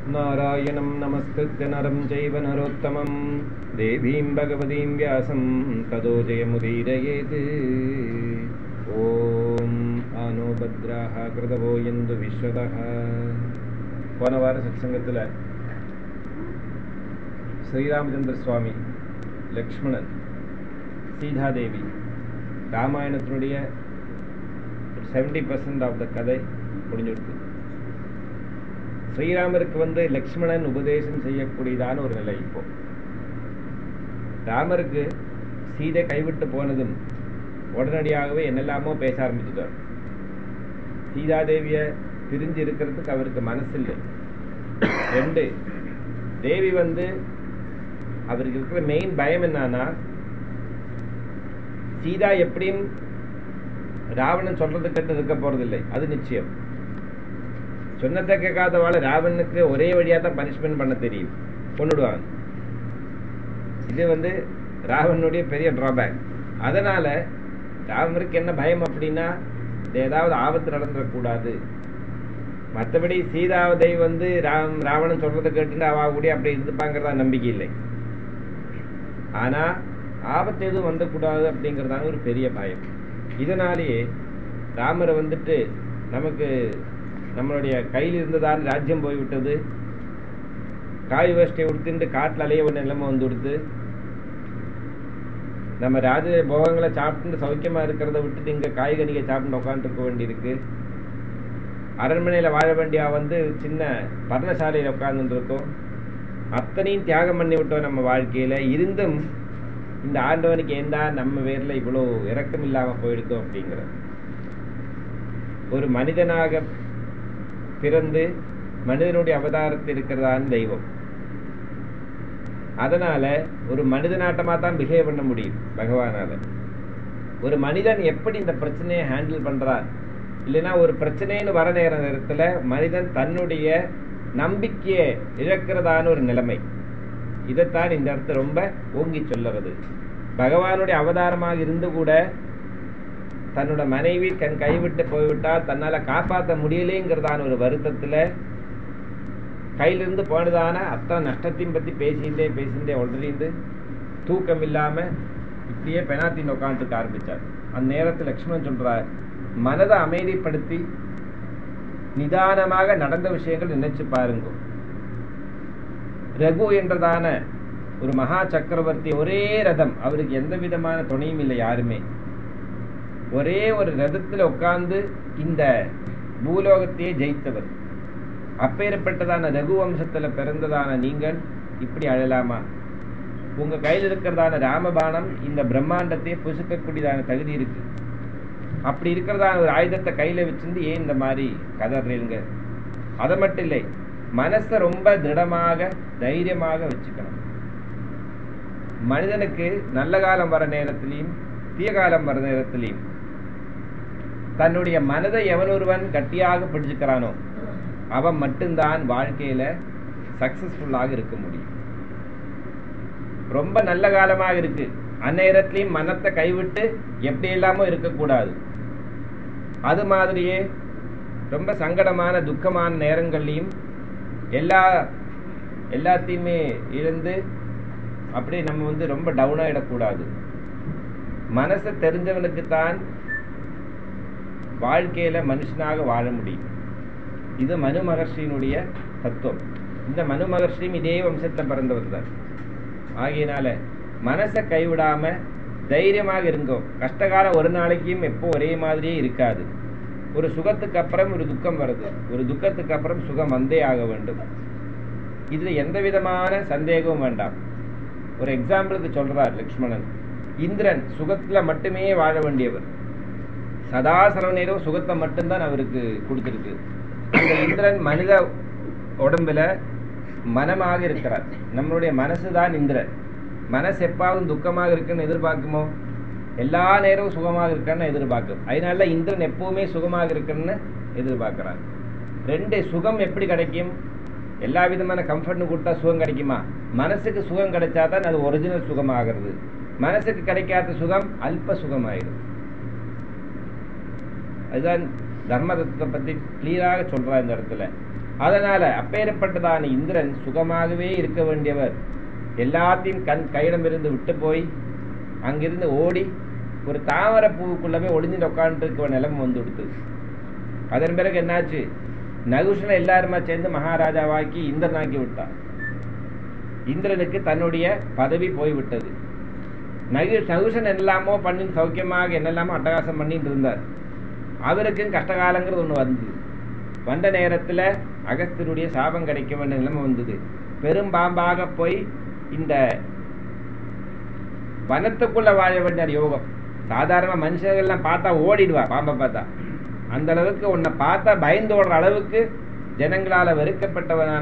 नारायणं नमस्कृत्य नरं चैव नरोत्तमं देवीं भगवतीं व्यासं ततो जयमुदीरयेत् ॐ आनो भद्राः कृतवो यन्तु विश्वतः போன வார சத்சங்கத்தில் ஸ்ரீராமச்சந்திர சுவாமி லக்ஷ்மணன் சீதாதேவி ராமாயணத்தினுடைய செவன்டி பர்சன்ட் ஆஃப் த கதை முடிஞ்சுடுது ஸ்ரீராமருக்கு வந்து லக்ஷ்மணன் உபதேசம் செய்யக்கூடியதான ஒரு நிலை இப்போ ராமருக்கு சீதை கைவிட்டு போனதும் உடனடியாகவே என்னெல்லாமோ பேச ஆரம்பிச்சுட்டார் சீதாதேவியை பிரிஞ்சு இருக்கிறதுக்கு அவருக்கு மனசில்லை ரெண்டு தேவி வந்து அவருக்கு இருக்கிற மெயின் பயம் என்னன்னா சீதா எப்படியும் ராவணன் சொல்றது கேட்டு இருக்க போறதில்லை அது நிச்சயம் சொன்னதை கேட்காதவாள் ராவணனுக்கு ஒரே வழியாக தான் பனிஷ்மெண்ட் பண்ண தெரியும் கொண்டுடுவாங்க இது வந்து ராவனுடைய பெரிய ட்ராபேக் அதனால ராவணருக்கு என்ன பயம் அப்படின்னா ஏதாவது ஆபத்து நடந்துடக்கூடாது மற்றபடி சீதாவதை வந்து ராம் ராவணன் சொல்றதை கேட்டுட்டு அவ கூட அப்படி இருந்துப்பாங்கிறதா நம்பிக்கை இல்லை ஆனா ஆபத்து எதுவும் வந்துடக்கூடாது அப்படிங்கிறதான ஒரு பெரிய பயம் இதனாலேயே ராமரை வந்துட்டு நமக்கு நம்மளுடைய கையில் இருந்ததான ராஜ்யம் போய்விட்டது காய் வேஷ்டியை உடுத்துட்டு காட்டில் அலைய ஒரு நிலைமை வந்து கொடுத்து நம்ம ராஜ போகங்களை சாப்பிட்டு சௌக்கியமா இருக்கிறத விட்டுட்டு இங்க காய்கனியை சாப்பிட்டு உட்காந்துருக்க வேண்டியிருக்கு அரண்மனையில் வாழ வேண்டியா வந்து சின்ன பர்ணசாலையில் உட்கார்ந்துட்டு இருக்கோம் அத்தனையும் தியாகம் பண்ணி விட்டோம் நம்ம வாழ்க்கையில இருந்தும் இந்த ஆண்டவனுக்கு ஏண்டா நம்ம பேர்ல இவ்வளோ இறக்கம் இல்லாம போயிடுதோம் அப்படிங்கிற ஒரு மனிதனாக பிறந்து மனிதனுடைய அவதாரத்தில் இருக்கிறதான தெய்வம் அதனால ஒரு மனிதனாட்டமா தான் பிஹேவ் பண்ண முடியும் பகவானால ஒரு மனிதன் எப்படி இந்த பிரச்சனையை ஹேண்டில் பண்றார் இல்லைன்னா ஒரு பிரச்சனைன்னு வர நேர நேரத்துல மனிதன் தன்னுடைய நம்பிக்கையை இழக்கிறதான ஒரு நிலைமை இதைத்தான் இந்த இடத்துல ரொம்ப ஓங்கி சொல்லுறது பகவானுடைய அவதாரமாக இருந்து கூட தன்னோட மனைவி கண் கைவிட்டு போய்விட்டால் தன்னால காப்பாற்ற முடியலேங்கிறதான ஒரு வருத்தத்துல கையிலிருந்து போனதான அத்தனை நஷ்டத்தையும் பத்தி பேசிட்டே பேசிட்டே உடறிந்து தூக்கம் இல்லாம இப்படியே பெனாத்தின் உட்காந்துட்டு ஆரம்பிச்சார் அந்த நேரத்தில் லக்ஷ்மணன் சொல்றார் மனதை அமைதிப்படுத்தி நிதானமாக நடந்த விஷயங்கள் நினைச்சு பாருங்க ரகு என்றதான ஒரு மகா சக்கரவர்த்தி ஒரே ரதம் அவருக்கு எந்த விதமான துணையும் இல்லை யாருமே ஒரே ஒரு ரதத்துல உட்கார்ந்து இந்த பூலோகத்தையே ஜெயித்தவர் அப்பேற்பட்டதான ரகு வம்சத்துல பிறந்ததான நீங்கள் இப்படி அழலாமா உங்க கையில் இருக்கிறதான ராமபானம் இந்த பிரம்மாண்டத்தை புசுக்கக்கூடியதான தகுதி இருக்கு அப்படி இருக்கிறதான ஒரு ஆயுதத்தை கையில வச்சிருந்து ஏன் இந்த மாதிரி கதறீங்க அதை மட்டும் இல்லை மனசை ரொம்ப திருடமாக தைரியமாக வச்சுக்கணும் மனிதனுக்கு நல்ல காலம் வர நேரத்திலையும் தீய காலம் வர நேரத்திலையும் தன்னுடைய மனதை எவன் ஒருவன் கட்டியாக பிடிச்சுக்கிறானோ அவன் மட்டும்தான் வாழ்க்கையில சக்சஸ்ஃபுல்லாக இருக்க முடியும் ரொம்ப நல்ல காலமாக இருக்கு அந்நேரத்திலையும் மனத்தை கைவிட்டு எப்படி இல்லாம இருக்கக்கூடாது அது மாதிரியே ரொம்ப சங்கடமான துக்கமான நேரங்கள்லையும் எல்லா எல்லாத்தையுமே இழந்து அப்படியே நம்ம வந்து ரொம்ப டவுன் ஆகிடக்கூடாது மனசை தெரிஞ்சவனுக்கு தான் வாழ்க்கையில மனுஷனாக வாழ முடியும் இது மனு மகர்ஷியினுடைய தத்துவம் இந்த மனு மகர்ஷியும் இதே வம்சத்துல பிறந்தவர் தான் ஆகையினால மனசை கைவிடாம தைரியமாக இருங்கோ கஷ்டகாலம் ஒரு நாளைக்கும் எப்போ ஒரே மாதிரியே இருக்காது ஒரு சுகத்துக்கு அப்புறம் ஒரு துக்கம் வருது ஒரு துக்கத்துக்கு அப்புறம் சுகம் வந்தே ஆக வேண்டும் இதுல எந்த விதமான சந்தேகமும் வேண்டாம் ஒரு எக்ஸாம்பிளுக்கு சொல்றார் லக்ஷ்மணன் இந்திரன் சுகத்துல மட்டுமே வாழ வேண்டியவர் சதா சரவணேரும் சுகத்தை மட்டும்தான் அவருக்கு கொடுத்திருக்கு அந்த இந்திரன் மனித உடம்புல மனமாக இருக்கிறார் நம்மளுடைய மனசுதான் இந்திரன் மனசு எப்பாவது துக்கமாக இருக்குன்னு எதிர்பார்க்குமோ எல்லா நேரமும் சுகமாக இருக்கன்னு எதிர்பார்க்கும் அதனால இந்திரன் எப்பவுமே சுகமாக இருக்குன்னு எதிர்பார்க்கிறார் ரெண்டு சுகம் எப்படி கிடைக்கும் எல்லா விதமான கம்ஃபர்ட்னு கொடுத்தா சுகம் கிடைக்குமா மனசுக்கு சுகம் கிடைச்சாதான் அது ஒரிஜினல் சுகமாகிறது மனசுக்கு கிடைக்காத சுகம் அல்ப சுகமாயிடும் அதுதான் தர்ம தத்துவத்தை பத்தி கிளியராக சொல்றார் இந்த இடத்துல அதனால அப்பேற்பட்டதான இந்திரன் சுகமாகவே இருக்க வேண்டியவர் எல்லாத்தையும் கண் கையிடமிருந்து விட்டு போய் அங்கிருந்து ஓடி ஒரு தாமரை பூவுக்குள்ள போய் ஒளிஞ்சுட்டு உட்காந்துட்டு இருக்க நிலைமை வந்து கொடுத்தது அதன் பிறகு என்னாச்சு நகுஷனை எல்லாருமா சேர்ந்து மகாராஜாவாக்கி இந்திரனாக்கி விட்டான் இந்திரனுக்கு தன்னுடைய பதவி போய்விட்டது நகு நகுஷன் என்னெல்லாமோ பண்ணி சௌக்கியமாக என்னெல்லாமோ அட்டகாசம் பண்ணிட்டு இருந்தார் அவருக்கும் கஷ்டகாலங்கிறது ஒன்று வந்தது வந்த நேரத்தில் அகஸ்தியருடைய சாபம் கிடைக்க வேண்டிய நிலைமை வந்தது பெரும் பாம்பாக போய் இந்த வனத்துக்குள்ள வாழ வேண்டிய யோகம் சாதாரண மனுஷர்கள்லாம் பார்த்தா ஓடிடுவா பாம்பை பார்த்தா அந்த அளவுக்கு உன்னை பார்த்தா பயந்து ஓடுற அளவுக்கு ஜனங்களால வெறுக்கப்பட்டவனான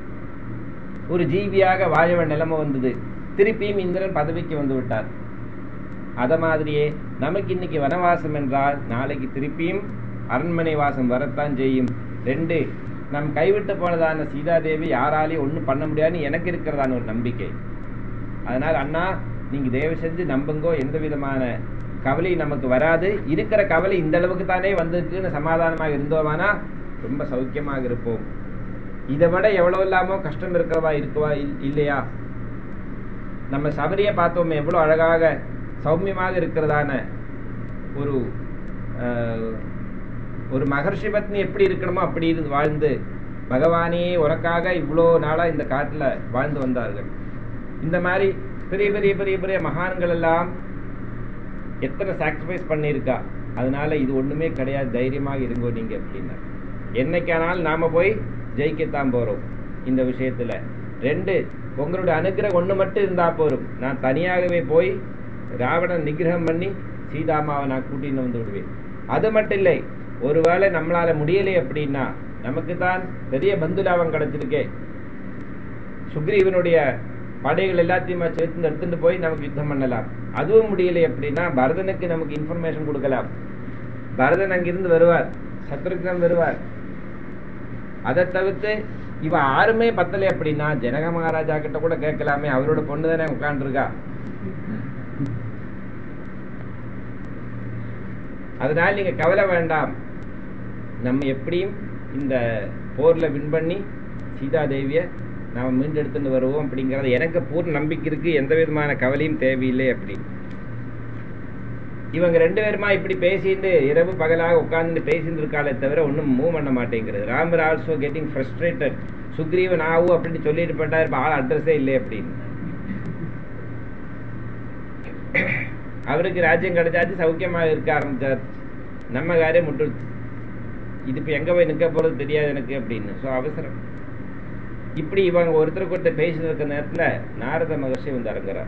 ஒரு ஜீவியாக வாழ வேண்டிய நிலைமை வந்தது திருப்பியும் இந்திரன் பதவிக்கு வந்து விட்டார் அத மாதிரியே நமக்கு இன்னைக்கு வனவாசம் என்றால் நாளைக்கு திருப்பியும் அரண்மனை வாசம் வரத்தான் செய்யும் ரெண்டு நம் கைவிட்டு போனதான சீதாதேவி யாராலையும் ஒன்றும் பண்ண முடியாதுன்னு எனக்கு இருக்கிறதான ஒரு நம்பிக்கை அதனால் அண்ணா நீங்க தயவு செஞ்சு நம்புங்கோ எந்த விதமான கவலை நமக்கு வராது இருக்கிற கவலை இந்த அளவுக்கு தானே வந்திருக்குன்னு சமாதானமாக இருந்தோமானா ரொம்ப சௌக்கியமாக இருப்போம் இதை விட எவ்வளவு இல்லாமோ கஷ்டம் இருக்கிறவா இருக்குவா இல்- இல்லையா நம்ம சபரியை பார்த்தோமே எவ்வளவு அழகாக சௌமியமாக இருக்கிறதான ஒரு ஆஹ், ஒரு மகர்ஷி பத்னி எப்படி இருக்கணுமோ அப்படி இருந்து வாழ்ந்து பகவானே உனக்காக இவ்வளோ நாளா இந்த காட்டுல வாழ்ந்து வந்தார்கள் இந்த மாதிரி பெரிய பெரிய பெரிய பெரிய மகான்கள் எல்லாம் எத்தனை சாக்ரிஃபைஸ் பண்ணியிருக்கா அதனால இது ஒண்ணுமே கிடையாது தைரியமாக இருங்கோ நீங்க அப்படின்னா என்னைக்கானாலும் நாம போய் ஜெயிக்கத்தான் போறோம் இந்த விஷயத்துல ரெண்டு உங்களுடைய அனுக்கிரகம் ஒண்ணு மட்டும் இருந்தா போதும் நான் தனியாகவே போய் ராவணன் நிகிரகம் பண்ணி சீதாமாவை நான் கூட்டின்னு வந்து விடுவேன் அது மட்டும் இல்லை ஒருவேளை நம்மளால முடியலை அப்படின்னா நமக்கு தான் பெரிய பந்து லாபம் கிடைச்சிருக்கே சுக்ரீவனுடைய படைகள் எல்லாத்தையுமே சேர்த்து எடுத்துட்டு போய் நமக்கு யுத்தம் பண்ணலாம் அதுவும் முடியலை அப்படின்னா பரதனுக்கு நமக்கு இன்ஃபர்மேஷன் கொடுக்கலாம் பரதன் அங்கிருந்து வருவார் சத்ருக்னன் வருவார் அதை தவிர்த்து இவ யாருமே பத்தலை அப்படின்னா ஜனக மகாராஜா கிட்ட கூட கேட்கலாமே அவரோட பொண்ணு தானே உட்காந்துருக்கா அதனால நீங்க கவலை வேண்டாம் நம்ம எப்படியும் இந்த போர்ல வின் பண்ணி சீதாதேவிய நாம மீண்டெடுத்துட்டு வருவோம் அப்படிங்கறது எனக்கு பூர்ண நம்பிக்கை இருக்கு எந்த விதமான கவலையும் தேவையில்லை அப்படி இவங்க ரெண்டு பேருமா இப்படி பேசிட்டு இரவு பகலாக உட்கார்ந்து பேசிட்டு இருக்காளே தவிர ஒன்றும் மூவ் பண்ண மாட்டேங்கிறது Ramar also getting frustrated Sugreevan ஆவு அப்படின்னு சொல்லிட்டு போட்டார் இப்ப ஆள் அட்ரஸே இல்லை அப்படின்னு அவருக்கு ராஜ்யம் கிடைச்சாச்சு சௌக்கியமாக இருக்க ஆரம்பிச்சார் நம்ம காரியம் முட்டு இது இப்ப எங்க போய் நிக்க போறது தெரியாது எனக்கு அப்படின்னு ஸோ அவசரம் இப்படி இவங்க ஒருத்தருக்கு ஒருத்தர் பேசிட்டு இருக்க நேரத்துல நாரத மகர்ஷி வந்து இறங்குறார்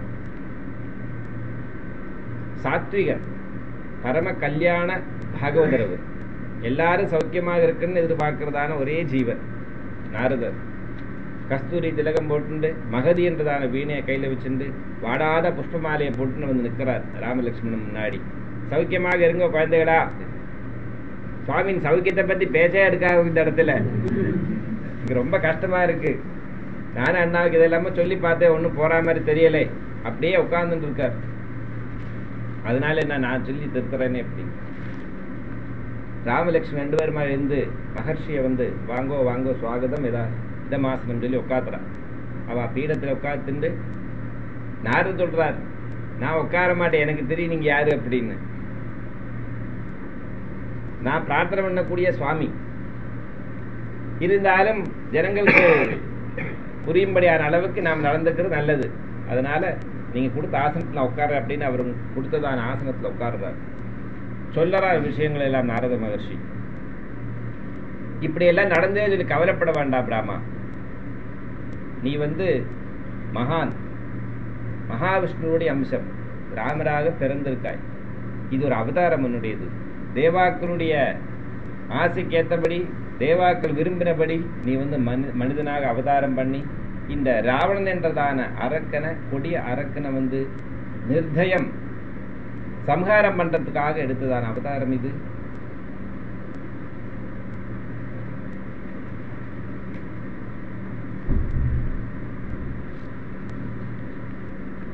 சாத்விகர் பரம கல்யாண பாகவதர் அவர் எல்லாரும் சௌக்கியமாக இருக்குன்னு எதிர்பார்க்கிறதான ஒரே ஜீவன் நாரதர் கஸ்தூரி திலகம் போட்டுண்டு மகதி என்றதான வீணையை கையில வச்சுண்டு வாடாத புஷ்ப மாலையை போட்டுன்னு வந்து நிற்கிறார் ராமலட்சுமணன் முன்னாடி சௌக்கியமாக இருங்க குழந்தைகளா சுவாமியின் சௌக்கியத்தை பத்தி பேச்சே எடுக்காது இந்த இடத்துல இங்க ரொம்ப கஷ்டமா இருக்கு நானும் அண்ணாவுக்கு இதெல்லாம சொல்லி பார்த்தேன் ஒன்றும் போற மாதிரி தெரியலை அப்படியே உட்கார்ந்துட்டு இருக்கார் அதனால என்ன நான் சொல்லி திருத்துறேன்னு எப்படி ராமலட்சுமி ரெண்டு பேருமா இருந்து மகர்ஷியை வந்து வாங்கோ வாங்கோ சுவாகதம் இதா இதமாசனம் சொல்லி உட்காத்துறான் அவ பீடத்துல உட்காந்துட்டு நாரது சொல்றார் நான் உட்கார மாட்டேன் எனக்கு தெரியும் நீங்க யாரு அப்படின்னு நான் பிரார்த்தனை பண்ணக்கூடிய சுவாமி இருந்தாலும் ஜனங்களுக்கு புரியும்படியான அளவுக்கு நாம் நடந்துக்கிறது நல்லது அதனால நீங்க கொடுத்த ஆசனத்துல உட்கார அப்படின்னு அவர் கொடுத்ததான ஆசனத்துல உட்கார்றார் சொல்லறா விஷயங்கள் எல்லாம் நாரத மகர்ஷி இப்படி எல்லாம் நடந்தே சொல்லி கவலைப்பட வேண்டாம் பிராமா நீ வந்து மகான் மகாவிஷ்ணுவுடைய அம்சம் ராமராக பிறந்திருக்காய் இது ஒரு அவதாரம் உன்னுடையது தேவாக்களுடைய ஆசைக்கு ஏற்றபடி தேவாக்கள் விரும்பினபடி நீ வந்து மனி மனிதனாக அவதாரம் பண்ணி இந்த ராவணன் என்றதான அரக்கனை கொடிய அரக்கனை வந்து நிர்தயம் சம்ஹாரம் பண்றதுக்காக எடுத்ததான அவதாரம் இது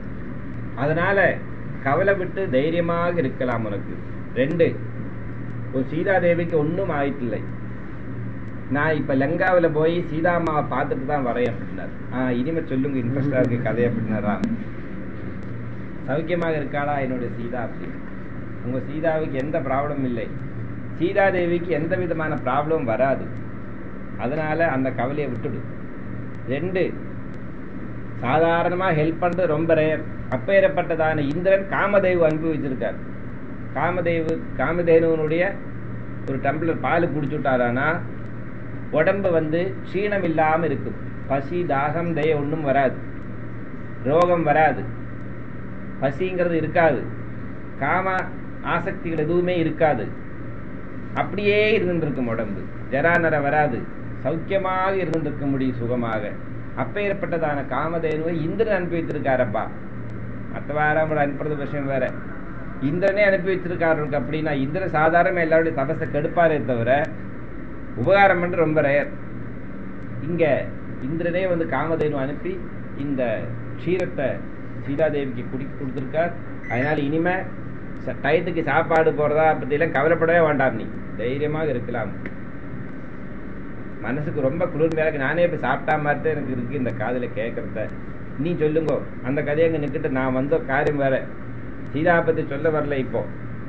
அதனால கவலை விட்டு தைரியமாக இருக்கலாம் உனக்கு ரெண்டு ஒரு சீதாதேவிக்கு ஒன்றும் ஆயிட்டில்லை நான் இப்ப லங்காவுல போய் சீதாமாவை பார்த்துட்டு தான் வரேன் அப்படின்னாரு ஆ இனிமே சொல்லுங்க இன்ட்ரெஸ்டா இருக்கு கதை அப்படின்னாரா சௌக்கியமாக இருக்காளா என்னுடைய சீதா அப்படின்னு உங்க சீதாவுக்கு எந்த ப்ராப்ளம் இல்லை சீதாதேவிக்கு எந்த விதமான ப்ராப்ளம் வராது அதனால அந்த கவலையை விட்டுடு ரெண்டு சாதாரணமா ஹெல்ப் பண்றது ரொம்ப ரேர் அப்பேறப்பட்டதான இந்திரன் காமதேவு அனுபவிச்சிருக்கார் காமதேவு காமதேனுவனுடைய ஒரு டம்ளர் பால் குடிச்சு விட்டாரானா உடம்பு வந்து க்ஷீணம் இல்லாம இருக்கும் பசி தாகம் தய ஒன்றும் வராது ரோகம் வராது பசிங்கிறது இருக்காது காம ஆசக்திகள் எதுவுமே இருக்காது அப்படியே இருந்திருக்கும் உடம்பு ஜராநர வராது சௌக்கியமாக இருந்திருக்க முடியும் சுகமாக அப்பேற்பட்டதான காமதேனுவை இந்திரன் அனுப்பி வச்சிருக்காரப்பா மற்றவாரம் அனுப்புறது விஷயம் வேற இந்திரனே அனுப்பி வச்சிருக்காரு அப்படின்னா இந்திரன் சாதாரண எல்லாருடைய தபசை கெடுப்பாரே தவிர உபகாரம் பண்ண ரொம்ப ரேர் இங்க இந்திரனே வந்து காமதேனு அனுப்பி இந்த க்ஷீரத்தை சீதாதேவிக்கு குடி கொடுத்துருக்கார் அதனால இனிமே ச- டயத்துக்கு சாப்பாடு போறதா பத்தியெல்லாம் கவலைப்படவே வேண்டாம் நீ தைரியமாக இருக்கலாம் மனசுக்கு ரொம்ப குளிர்மையா இருக்கு நானே இப்ப சாப்பிட்டா மாதிரி தான் எனக்கு இருக்கு இந்த காதுல கேட்கறத நீ சொல்லுங்க அந்த கதையை அங்க நிக்கிட்டு நான் வந்த காரியம் வேற சீதா பத்தி சொல்ல வரல இப்போ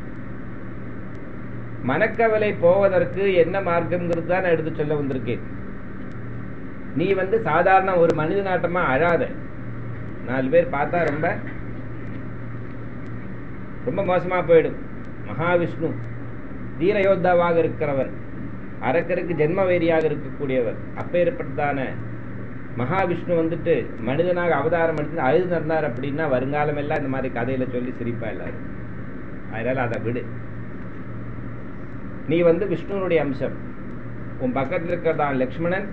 மனக்கவலை போவதற்கு என்ன மார்க்கம்ங்கிறது தான் நான் எடுத்து சொல்ல வந்திருக்கேன் நீ வந்து சாதாரண ஒரு மனிதனாட்டமா அழாத நாலு பேர் பார்த்தா ரொம்ப ரொம்ப மோசமா போயிடும் மகாவிஷ்ணு தீரயோத்தாவாக இருக்கிறவர் அரக்கருக்கு ஜென்ம வேரியாக இருக்கக்கூடியவர் அப்பேற்பட்டதான மகாவிஷ்ணு வந்துட்டு மனிதனாக அவதாரம் எடுத்து அழுது நடந்தார் அப்படின்னா வருங்காலம் எல்லாம் இந்த மாதிரி கதையில சொல்லி சிரிப்பா எல்லாரும் அதனால அதை விடு நீ வந்து விஷ்ணுனுடைய அம்சம் உன் பக்கத்தில் இருக்கிறதான் லக்ஷ்மணன்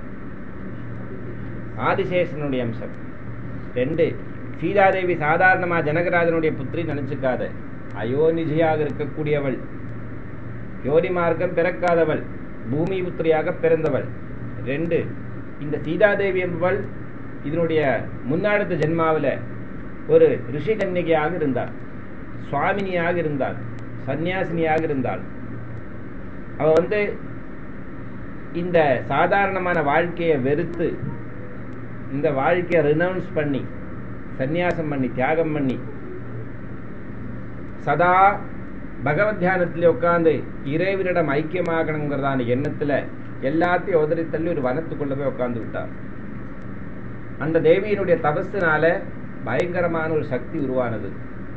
ஆதிசேஷனுடைய அம்சம் ரெண்டு சீதாதேவி சாதாரணமா ஜனகராஜனுடைய புத்திரி நினைச்சுக்காத அயோனிஜியாக இருக்கக்கூடியவள் யோனி மார்க்கம் பிறக்காதவள் பூமி புத்திரியாக பிறந்தவள் ரெண்டு இந்த சீதாதேவி என்பவள் இதனுடைய முன்னாடுத்த ஜென்மாவில் ஒரு ரிஷி கன்னிகையாக இருந்தாள் சுவாமினியாக இருந்தாள் சந்நியாசினியாக இருந்தாள் அவ வந்து இந்த சாதாரணமான வாழ்க்கையை வெறுத்து இந்த வாழ்க்கையை ரினவுன்ஸ் பண்ணி சந்நியாசம் பண்ணி தியாகம் பண்ணி சதா பகவத் தியானத்தில் உட்கார்ந்து இறைவனிடம் ஐக்கியமாகணுங்கிறதான எண்ணத்துல எல்லாத்தையும் உதறி தள்ளி ஒரு வனத்துக்குள்ள போய் உட்கார்ந்து விட்டார் அந்த தேவியினுடைய தபஸுனால பயங்கரமான ஒரு சக்தி உருவானது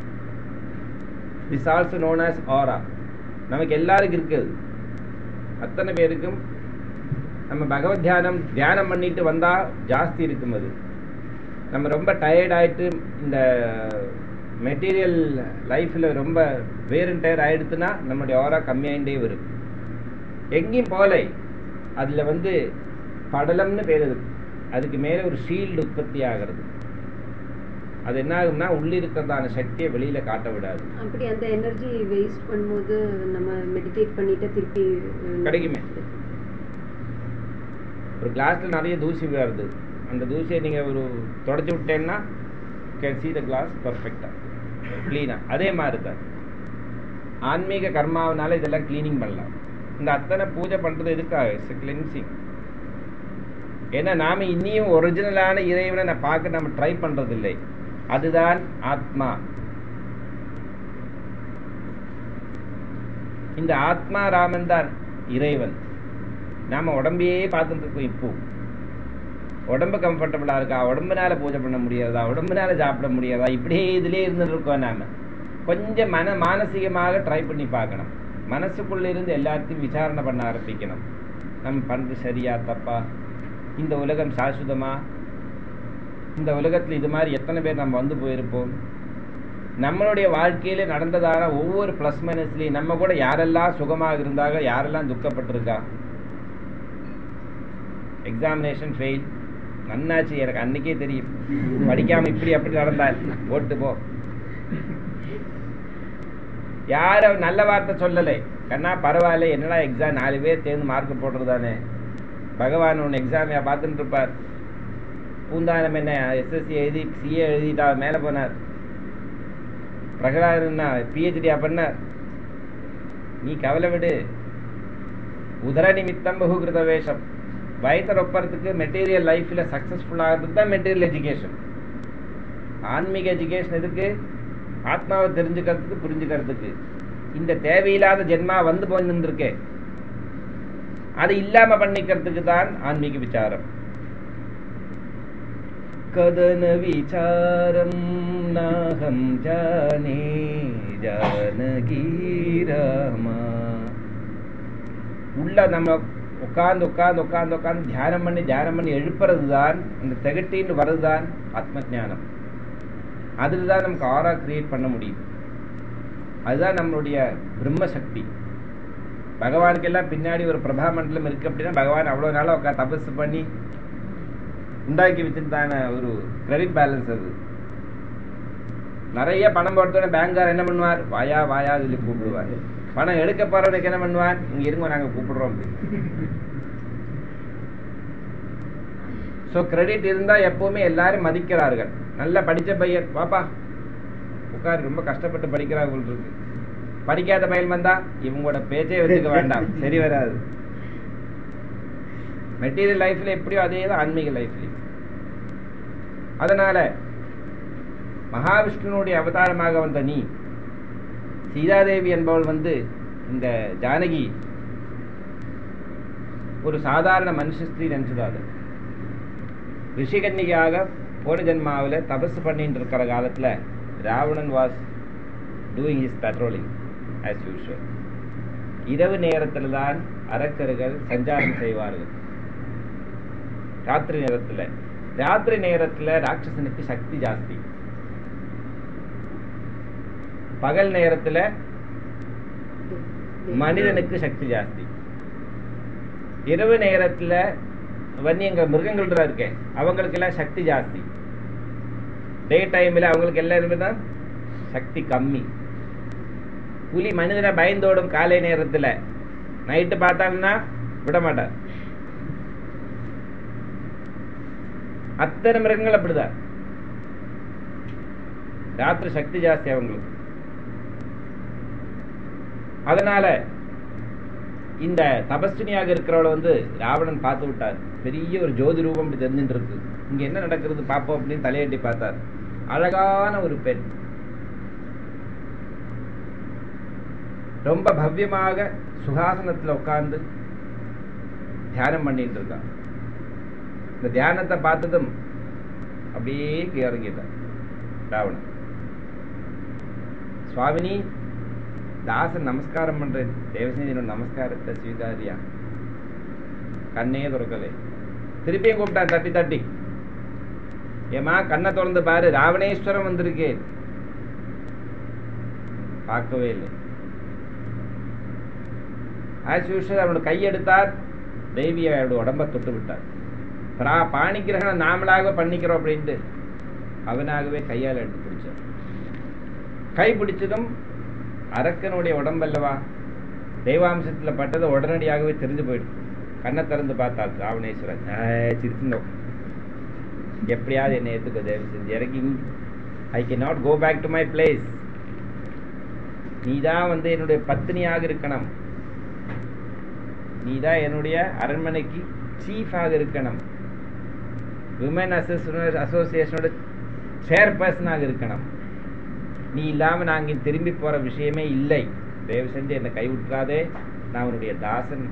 திஸ் ஆல்சோ நோன் ஆஸ் ஆரா நமக்கு எல்லாருக்கும் இருக்குது அத்தனை பேருக்கும் நம்ம பகவத் தியானம் தியானம் பண்ணிட்டு வந்தா ஜாஸ்தி இருக்கும் அது நம்ம ரொம்ப டயர்ட் ஆயிட்டு இந்த மெட்டீரியல் லைஃப்ல ரொம்ப வேர் அண்ட் டயர் ஆயிடுச்சுன்னா நம்மளுடைய ஓரா கம்மியாயிட்டே வரும் எங்கேயும் போலை அதுல வந்து படலம்னு பேர் இருக்கு அதுக்கு மேல ஒரு ஷீல்டு உற்பத்தி ஆகிறது அது என்ன ஆகும்னா உள்ள இருக்கிறதான சக்தியை வெளியில காட்ட விடாது அப்படி அந்த எனர்ஜி வேஸ்ட் பண்ணும்போது நம்ம மெடிடேட் பண்ணிட்டு திருப்பி அஹ், கிடைக்குமே. ஒரு கிளாஸ்ல நிறைய தூசி வருது அந்த தூசியை நீங்க ஒரு தொடச்சி விட்டேன்னா கேன் see the glass பர்ஃபெக்டா க்ளீனா அதே மாதிரி தான் ஆன்மீக கர்மாவனால இதெல்லாம் க்ளீனிங் பண்ணலாம் இந்த அத்தனை பூஜை பண்றது எதுக்காக இட்ஸ் கிளென்சிங் ஏன்னா நாம இன்னியும் ஒரிஜினலான இறைவனை நான் பார்க்க நம்ம ட்ரை பண்றது இல்லை அதுதான் ஆத்மா இந்த ஆத்மா ராமன் தான் இறைவன் நாம உடம்பையே பார்த்துட்டு இருக்கோம் இப்போ உடம்பு கம்ஃபர்டபுளா இருக்கா உடம்புனால பூஜை பண்ண முடியாதா உடம்புனால சாப்பிட முடியாதா இப்படியே இதுலயே இருந்துட்டு இருக்கோம் நாம கொஞ்சம் மன மானசீகமாக ட்ரை பண்ணி பார்க்கணும் மனசுக்குள்ள இருந்து எல்லாத்தையும் விசாரணை பண்ண ஆரம்பிக்கணும் நம்ம பண்றது சரியா தப்பா இந்த உலகம் சாஸ்வதமா இந்த உலகத்துல இது மாதிரி எத்தனை பேர் நம்ம வந்து போயிருப்போம் நம்மளுடைய வாழ்க்கையில நடந்ததான ஒவ்வொரு ப்ளஸ் மைனஸ்லயும் நம்ம கூட யாரெல்லாம் சுகமாக இருந்தாங்க யாரெல்லாம் துக்கப்பட்டிருக்கா எக்ஸாமினேஷன் ஃபெயில் நன்னாச்சு எனக்கு அன்னைக்கே தெரியும் படிக்காம இப்படி அப்படி நடந்தால் ஓட்டு போ யாரும் நல்ல வார்த்தை சொல்லலை கண்ணா பரவாயில்ல என்னடா எக்ஸாம் நாலு பேர் சேர்ந்து மார்க் போடுறதானே பகவான் உன் எக்ஸாமையா பார்த்துட்டு இருப்பார் பூந்தானம் என்ன எஸ்எஸ்சி எழுதி சிஏ எழுதிட்டா மேலே போனார் பிரகலாதன் என்ன பிஹெச்டியா பண்ணார் நீ கவலை விடு உதர நிமித்தம் பகுகிருத வேஷம் வயத்தை ரொப்பறதுக்கு மெட்டீரியல் லைஃப்பில் சக்ஸஸ்ஃபுல் ஆகிறதுக்கு தான் மெட்டீரியல் எஜுகேஷன் ஆன்மீக எஜுகேஷன் எதுக்கு ஆத்மாவை தெரிஞ்சுக்கிறதுக்கு புரிஞ்சுக்கிறதுக்கு இந்த தேவையில்லாத ஜென்மா வந்து போய் நின்றுருக்கே அது இல்லாம பண்ணிக்கிறதுக்கு தான் ஆன்மீக விசாரம் கதன விசாரம் நாகம் ஜானே ஜானகி ராமா உள்ள நம்ம உட்கார்ந்து உட்கார்ந்து உட்கார்ந்து உட்கார்ந்து தியானம் பண்ணி தியானம் பண்ணி எழுப்புறது தான் இந்த திகட்டின்னு வர்றது தான் ஆத்ம ஞானம் அதில் தான் நமக்கு ஆரா கிரியேட் பண்ண முடியும் அதுதான் நம்மளுடைய பிரம்ம சக்தி பகவானுக்கெல்லாம் பின்னாடி ஒரு பிரபா மண்டலம் இருக்கு அப்படின்னா பகவான் அவ்வளோ நாளாக உட்காந்து தபஸ் பண்ணி உண்டாக்கி வச்சிருந்தான ஒரு கிரெடிட் பேலன்ஸ் அது நிறைய பணம் போட்டோட பேங்கார் என்ன பண்ணுவார் வாயா வாயா சொல்லி கூப்பிடுவார் பணம் எடுக்க போறவனுக்கு என்ன பண்ணுவார் இங்க இருங்க நாங்க கூப்பிடுறோம் ஸோ கிரெடிட் இருந்தா எப்பவுமே எல்லாரும் மதிக்கிறார்கள் நல்லா படிச்ச பையன் பாப்பா உட்காரு ரொம்ப கஷ்டப்பட்டு படிக்கிறாங்க இருக்கு படிக்காத பையன் வந்தா இவங்களோட பேச்சே வச்சுக்க வேண்டாம் சரி வராது மெட்டீரியல் லைஃப்ல எப்படியோ அதே தான் ஆன்மீக லைஃப்லையும் அதனால மகாவிஷ்ணுனுடைய அவதாரமாக வந்த நீ சீதாதேவி என்பவள் வந்து இந்த ஜானகி ஒரு சாதாரண மனுஷ ஸ்திரீ நினைச்சதாது ரிஷிகன்னிகாக போன ஜென்மாவில் தபஸ் பண்ணிட்டு இருக்கிற காலத்துல Ravanan was doing his patrolling as usual இரவு நேரத்தில் தான் அரக்கர்கள் சஞ்சாரம் செய்வார்கள் ராத்திரி நேரத்தில் ராத்திரி நேரத்தில் ராட்சசனுக்கு சக்தி ஜாஸ்தி பகல் நேரத்துல மனிதனுக்கு சக்தி ஜாஸ்தி இரவு நேரத்துல வன்னியங்க மிருகங்கள் இருக்கே அவங்களுக்கு எல்லாம் சக்தி ஜாஸ்தி டே டைம்ல அவங்களுக்கு எல்லாருமே தான் சக்தி கம்மி புலி மனிதனை பயந்தோடும் காலை நேரத்துல நைட்டு பார்த்தாங்கன்னா விட மாட்டார் அத்தனை மிருகங்கள் அப்படிதான் ராத்திரி சக்தி ஜாஸ்தி அவங்களுக்கு அதனால இந்த தபஸ்வினியாக இருக்கிறவளை வந்து ராவணன் பார்த்து விட்டார் பெரிய ஒரு ஜோதி ரூபம் இப்படி தெரிஞ்சுட்டு இருக்கு இங்க என்ன நடக்கிறது பார்ப்போம் அப்படின்னு தலையட்டி பார்த்தார் அழகான ஒரு பெண் ரொம்ப பவ்யமாக சுகாசனத்துல உட்கார்ந்து தியானம் பண்ணிட்டு இருக்கான் இந்த தியானத்தை பார்த்ததும் அப்படியே இறங்கிட்டான் ராவணன் சுவாமினி தாசன் நமஸ்காரம் பண்றேன் தேவசேனியோட நமஸ்காரத்தை ஸ்வீகாரியா கண்ணே துறக்கலை திருப்பியும் கூப்பிட்டான் தட்டி தட்டி ஏமா கண்ணை திறந்து பாரு ராவணேஸ்வரம் வந்திருக்கேன் பார்க்கவே இல்லை ஆஸ் யூஷுவல் அவனோட கையெடுத்தார் தேவி அவரோட உடம்ப தொட்டு விட்டார் பிரா பாணி கிரகணம் நாமளாக பண்ணிக்கிறோம் அப்படின்ட்டு அவனாகவே கையால் எடுத்து பிடிச்சார் கை பிடிச்சதும் அரக்கனுடைய உடம்பல்லவா தெய்வாம்சத்துல பட்டது உடனடியாகவே தெரிஞ்சு போயிடுது கண்ணை திறந்து பார்த்தாள் ராவணேஸ்வரன் சிரிச்சுந்தோம் எப்படியாவது என்னை ஏத்துக்கோ தயவு செஞ்சு எனக்கு I can not go back to my place நீ தான் வந்து என்னுடைய பத்தினியாக இருக்கணும் நீ தான் என்னுடைய அரண்மனைக்கு சீஃபாக இருக்கணும் விமன் அசோசியேஷனோட அசோசியேஷனோட சேர்பர்சனாக இருக்கணும் நீ இல்லாம நான் இங்க திரும்பி போற விஷயமே இல்லை தயவு செஞ்சு என்னை கைவிட்டுறாதே நான் உன்னுடைய தாசன்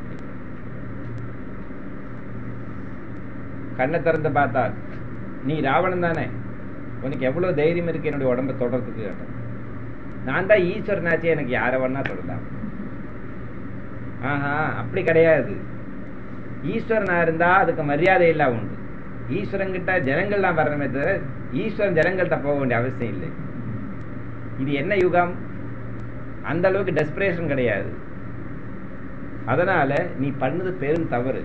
கண்ணை திறந்து பார்த்தால் நீ ராவணன் தானே உனக்கு எவ்வளவு தைரியம் இருக்கு என்னுடைய உடம்ப தொடர்றதுக்கு கேட்டேன் நான் தான் ஈஸ்வரனாச்சே எனக்கு யாரை வேணா தொடலாம் ஆஹா அப்படி கிடையாது ஈஸ்வரனா இருந்தா அதுக்கு மரியாதை இல்ல உண்டு ஈஸ்வரன் கிட்ட ஜனங்கள்லாம் வரணுமே தவிர ஈஸ்வரன் ஜனங்கள்கிட்ட போக வேண்டிய அவசியம் இல்லை இது என்ன யுகம் அந்த அளவுக்கு டெஸ்பிரேஷன் கிடையாது அதனால நீ பண்ணது பெரும் தவறு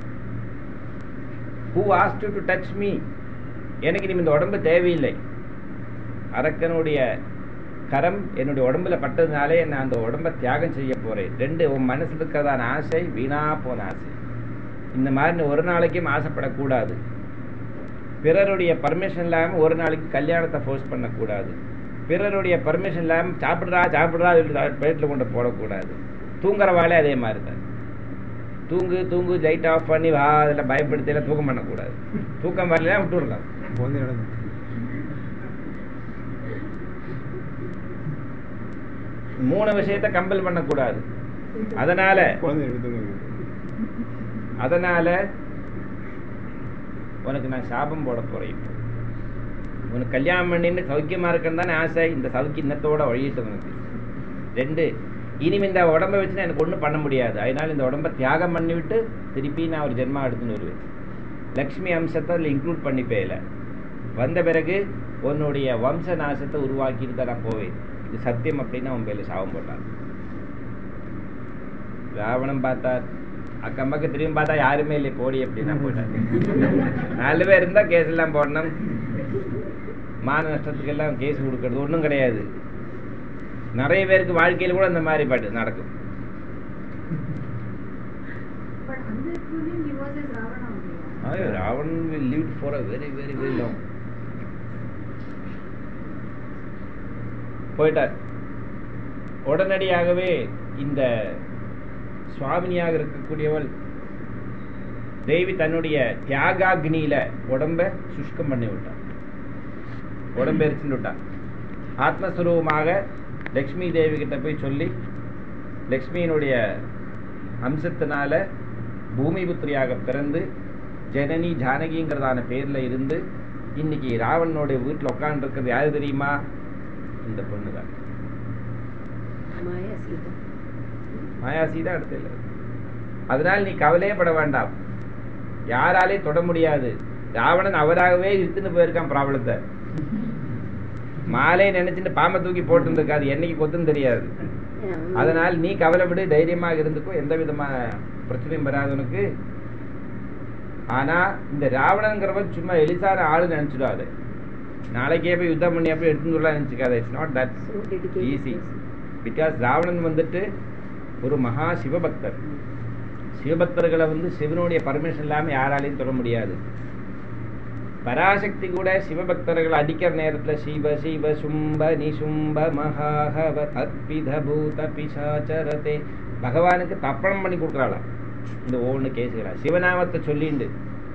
who asked to touch me எனக்கு நீ இந்த உடம்பு தேவையில்லை அரக்கனுடைய கரம் என்னுடைய உடம்புல பட்டதுனாலே நான் அந்த உடம்ப தியாகம் செய்ய போறேன் ரெண்டு உன் மனசுல இருக்கிறதான ஆசை வீணா போன ஆசை இந்த மாதிரி ஒரு நாளைக்கும் ஆசைப்படக்கூடாது பிறருடைய பர்மிஷன் இல்லாமல் ஒரு நாளைக்கு கல்யாணத்தை ஃபோர்ஸ் பண்ணக்கூடாது பிறருடைய பர்மிஷன் இல்லாமல் சாப்பிட்றா சாப்பிட்றா பிளேட்டில் கொண்டு போடக்கூடாது தூங்குற வாழே அதே மாதிரி தான் தூங்கு தூங்கு லைட் ஆஃப் பண்ணி வா அதில் பயப்படுத்தி எல்லாம் தூக்கம் பண்ணக்கூடாது தூக்கம் வரலாம் விட்டு விடலாம் குழந்தை நடந்து மூணு விஷயத்தை கம்பல் பண்ணக்கூடாது அதனால குழந்தை எடுத்து அதனால உனக்கு நான் சாபம் போட போறேன் இப்போ. உனக்கு கல்யாணம் பண்ணின்னு சௌக்கியமா இருக்கணும் தானே ஆசை இந்த சௌக்கியத்தோட வழியிட்டு உனக்கு ரெண்டு இனிமே இந்த உடம்ப வச்சு எனக்கு ஒன்றும் பண்ண முடியாது அதனால இந்த உடம்ப தியாகம் பண்ணிவிட்டு திருப்பி நான் ஒரு ஜென்மா எடுத்துன்னு வருவேன் லக்ஷ்மி அம்சத்தை அதில் இன்க்ளூட் பண்ணிப்பேல வந்த பிறகு உன்னுடைய வம்ச நாசத்தை உருவாக்கிட்டு தான் நான் போவேன் இது சத்தியம் அப்படின்னு அவன் பேர்ல சாபம் போட்டான் ராவணன் பார்த்தார் அக்கம் பக்கம் திரும்பி பார்த்தா யாருமே இல்லை போடி அப்படின்னா போட்டார் நாலு பேர் இருந்தா கேஸ் எல்லாம் போடணும் மான நஷ்டத்துக்கு எல்லாம் கேஸ் கொடுக்கறது ஒன்றும் கிடையாது நிறைய பேருக்கு வாழ்க்கையில கூட அந்த மாதிரி பாட்டு நடக்கும் But under Purim, he was as Ravana only. Ravanan will live for a very very very long போயிட்டார் உடனடியாகவே இந்த சுவாமினியாக இருக்கக்கூடியவள் தேவி தன்னுடைய தியாகாக்னியில உடம்ப சுஷ்கம் பண்ணி விட்டார் உடம்ப எரிச்சுட்டு விட்டார் ஆத்மஸ்வரூபமாக லக்ஷ்மி தேவி கிட்ட போய் சொல்லி லக்ஷ்மியினுடைய அம்சத்தினால பூமி புத்திரியாக பிறந்து ஜனனி ஜானகிங்கிறதான பேர்ல இருந்து இன்னைக்கு ராவணனுடைய வீட்டில் உட்காந்துருக்கிறது யாரு தெரியுமா இந்த பொண்ணு தான் மாயா சீதா மாயாசி தான் இடத்துல அதனால் நீ கவலையே பட வேண்டாம் யாராலே தொட முடியாது ராவணன் அவராகவே இழுத்துன்னு போயிருக்கான் ப்ராப்ளத்தை மாலை நினைச்சுட்டு பாம்பை தூக்கி போட்டுருந்துருக்காது என்னைக்கு கொத்துன்னு தெரியாது அதனால் நீ கவலைப்படு தைரியமாக இருந்துக்கோ எந்த விதமான பிரச்சனையும் வராது உனக்கு ஆனா இந்த ராவணங்கிறவன் சும்மா எலிசான ஆளு நினைச்சிடாது நாளைக்கே போய் யுத்தம் பண்ணி அப்படி எடுத்துன்னு வரலாம் நினைச்சுக்காத it's not that So dedicated easy person. Because Ravanan வந்துட்டு ஒரு மகா சிவபக்தர் சிவபக்தர்களை வந்து சிவனுடைய பர்மிஷன் இல்லாம யாராலையும் தொட முடியாது பராசக்தி கூட சிவபக்தர்களை அடிக்கிற நேரத்துல சிவ சிவ சும்ப நிசும்ப மகாஹவ அத்பித பூத பிசாச்சரதே பகவானுக்கு தப்பணம் பண்ணி கொடுக்குறாளாம் இந்த ஒவ்வொன்று கேசுகளா சிவநாமத்தை சொல்லிண்டு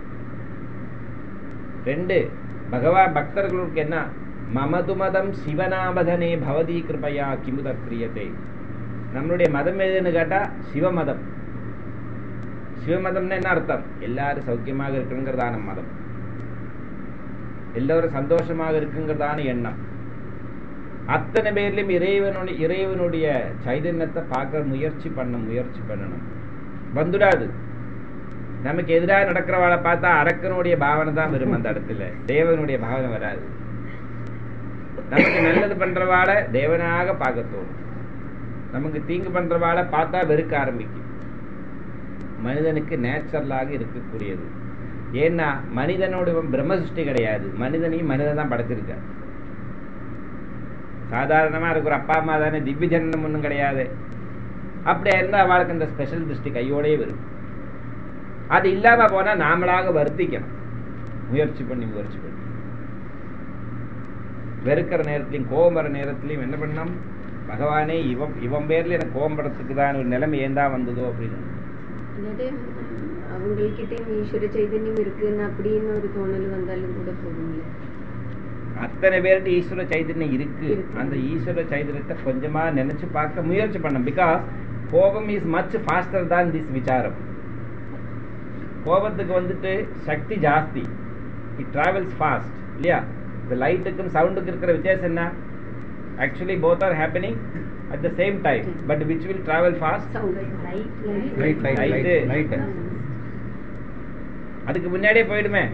ரெண்டு பகவான் பக்தர்களுக்கு என்ன மமது மதம் சிவநாமதனே பவதி கிருபையா கிமுத கிரியதே நம்மளுடைய மதம் எதுன்னு கேட்டா சிவமதம் சிவமதம்னா என்ன அர்த்தம் எல்லாரும் சௌக்கியமாக இருக்கணுங்கிறதான மதம் எல்லோரும் சந்தோஷமாக இருக்குங்கிறதான எண்ணம் அத்தனை பேர்லயும் இறைவனுடைய இறைவனுடைய சைதன்யத்தை பார்க்க முயற்சி பண்ண முயற்சி பண்ணணும் வந்துடாது நமக்கு எதிராக நடக்கிறவாளை பார்த்தா அரக்கனுடைய பாவனை தான் வரும் அந்த இடத்துல தேவனுடைய பாவனை வராது நமக்கு நல்லது பண்றவாளை தேவனாக பார்க்க தோணும் நமக்கு தீங்கு பண்றவாளை பார்த்தா வெறுக்க ஆரம்பிக்கும் மனிதனுக்கு நேச்சுரலாக இருக்கக்கூடியது ஏன்னா மனிதனோட இவன் பிரம்ம சிருஷ்டி கிடையாது மனிதனையும் மனிதன் தான் படைச்சிருக்கார் சாதாரணமா இருக்கிற அப்பா அம்மா தானே திவ்ய ஜனனம் ஒன்றும் கிடையாது அப்படியா இருந்தா அவளுக்கு அந்த ஸ்பெஷல் திருஷ்டி கையோடயே வரும் அது இல்லாம போனா நாமளாக வருத்திக்கணும் முயற்சி பண்ணி முயற்சி பண்ணி வெறுக்கிற நேரத்திலையும் கோபம் வர நேரத்திலையும் என்ன பண்ணோம் பகவானே இவன் இவன் பேர்ல எனக்கு கோபம் படத்துக்கு தான் ஒரு நிலைமை ஏந்தா வந்ததோ அப்படின்னு இல்லாட்டி அவங்கள்கிட்டயும் ஈஸ்வர சைதன்யம் இருக்குன்னு அப்படின்னு ஒரு தோணல் வந்தாலும் கூட போதும்ல அத்தனை பேர்கிட்ட ஈஸ்வர சைதன்யம் இருக்கு இருக்கு. அந்த ஈஸ்வர சைதன்யத்தை கொஞ்சமா நினைச்சு பார்க்க முயற்சி பண்ணணும் பிகாஸ் கோபம் இஸ் மச் ஃபாஸ்டர் தான் திஸ் விசாரம் கோபத்துக்கு வந்துட்டு சக்தி ஜாஸ்தி இட் டிராவல்ஸ் ஃபாஸ்ட் இல்லையா இந்த லைட்டுக்கும் சவுண்டுக்கு இருக்கிற வித்தியாசம் என்ன actually both are happening at the same time but which will travel fast sound light light light Light. Light light அதுக்கு முன்னாடியே போயிடுமே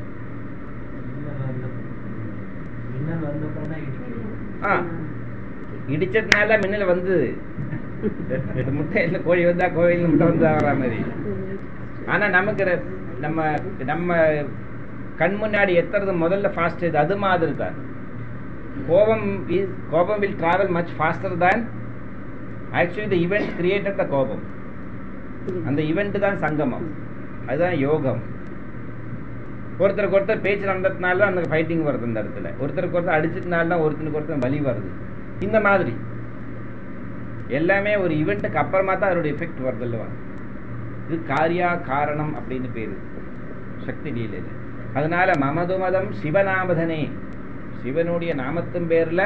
மின்னல் வந்தப்பறம் தான் இடிக்குது ஆ இடிச்சதுனால மின்னல் வந்தது இந்த முட்டையில கோழி வந்தா கோயில் முட்டை வந்தா வர மாதிரி ஆனா நமக்கு ர- நம்ம நம்ம கண் முன்னாடி எத்துறது முதல்ல ஃபாஸ்ட் இது அது மாதிரி தான் கோபம் is கோபம் வில் டிராவல் மச் ஃபாஸ்டர் தான் actually the event created the கோபம் அந்த இவெண்ட் தான் சங்கமம் அதுதான் யோகம் ஒருத்தருக்கு ஒருத்தர் பேச்சு நடந்ததுனால தான் அந்த ஃபைட்டிங் வருது அந்த இடத்துல ஒருத்தருக்கு ஒருத்தர் அடிச்சதுனால தான் ஒருத்தருக்கு ஒருத்தர் வலி வருது இந்த மாதிரி எல்லாமே ஒரு ஈவெண்ட்டுக்கு அப்புறமா தான் அதோட எஃபெக்ட் வருது இல்லவா இது காரியா காரணம் அப்படின்னு பேரு சக்தி லீலையில அதனால மமதுமதம் சிவநாமதனே சிவனுடைய நாமத்தின் பேர்ல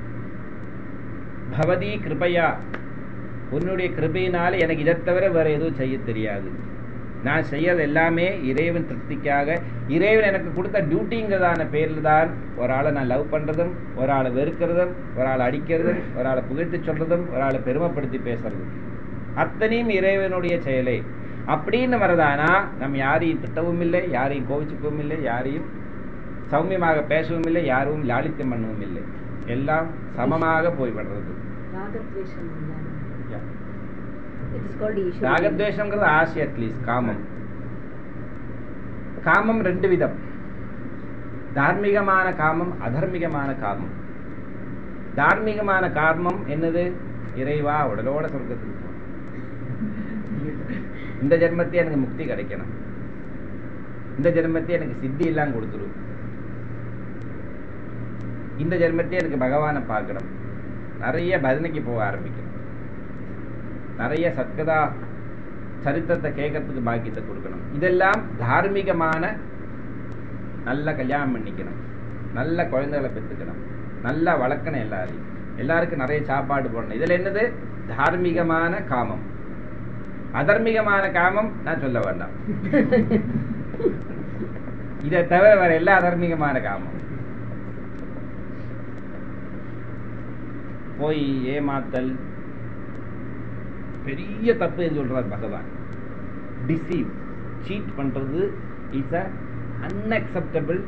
பவதி கிருபையா உன்னுடைய கிருபையினால எனக்கு இதை தவிர வேற எதுவும் செய்ய தெரியாது நான் செய்யறது எல்லாமே இறைவன் திருப்திக்காக இறைவன் எனக்கு கொடுத்த டியூட்டிங்கிறதான பேரில் தான் ஒரு ஆளை நான் லவ் பண்றதும் ஒரு ஆளை வெறுக்கிறதும் ஒரு ஆளை அடிக்கிறதும் ஒரு ஆளை புகழ்த்து சொல்றதும் ஒரு ஆளை பெருமைப்படுத்தி பேசுறதும் அத்தனையும் இறைவனுடைய செயலே அப்படின்னு வரதானா நம்ம யாரையும் திட்டவும் இல்லை யாரையும் கோவிச்சுக்கவும் இல்லை யாரையும் சௌமியமாக பேசவும் இல்லை யாரும் லாலித்யம் பண்ணவும் இல்லை எல்லாம் சமமாக போய்விடுறது ராகத்வேஷம் இல்லாம Yeah. It is called Eshwari ராகத்வேஷங்கிறது ஆசை அட்லீஸ்ட் காமம் காமம் ரெண்டு விதம் தார்மீகமான காமம் அதர்மீகமான காமம் தார்மீகமான காமம் என்னது இறைவா உடலோட சொர்க்கத்துக்கு போ. இந்த ஜென்மத்தை எனக்கு முக்தி கிடைக்கணும் இந்த ஜென்மத்தை எனக்கு சித்தி எல்லாம் கொடுத்துரு இந்த ஜென்மத்தை எனக்கு பகவானை பார்க்கணும் நிறைய பஜனைக்கு போக ஆரம்பிக்கணும் நிறைய சத்கதா சரித்திரத்தை கேட்கறதுக்கு பாக்கியத்தை கொடுக்கணும் இதெல்லாம் தார்மீகமான நல்ல கல்யாணம் பண்ணிக்கணும் நல்ல குழந்தைகளை பெற்றுக்கணும் நல்லா வளர்க்கணும் எல்லாரையும் எல்லாருக்கும் நிறைய சாப்பாடு போடணும் இதுல என்னது தார்மீகமான காமம் அதர்மீகமான காமம் நான் சொல்ல வேண்டாம் இதை தவிர வேற எல்லா அதர்மீகமான காமம் போய் ஏமாத்தல் பெரிய தப்பு சொல்றார் பகவான் டிசீவ் சீட் பண்றது இஸ் அ அன்அக்செப்டபிள்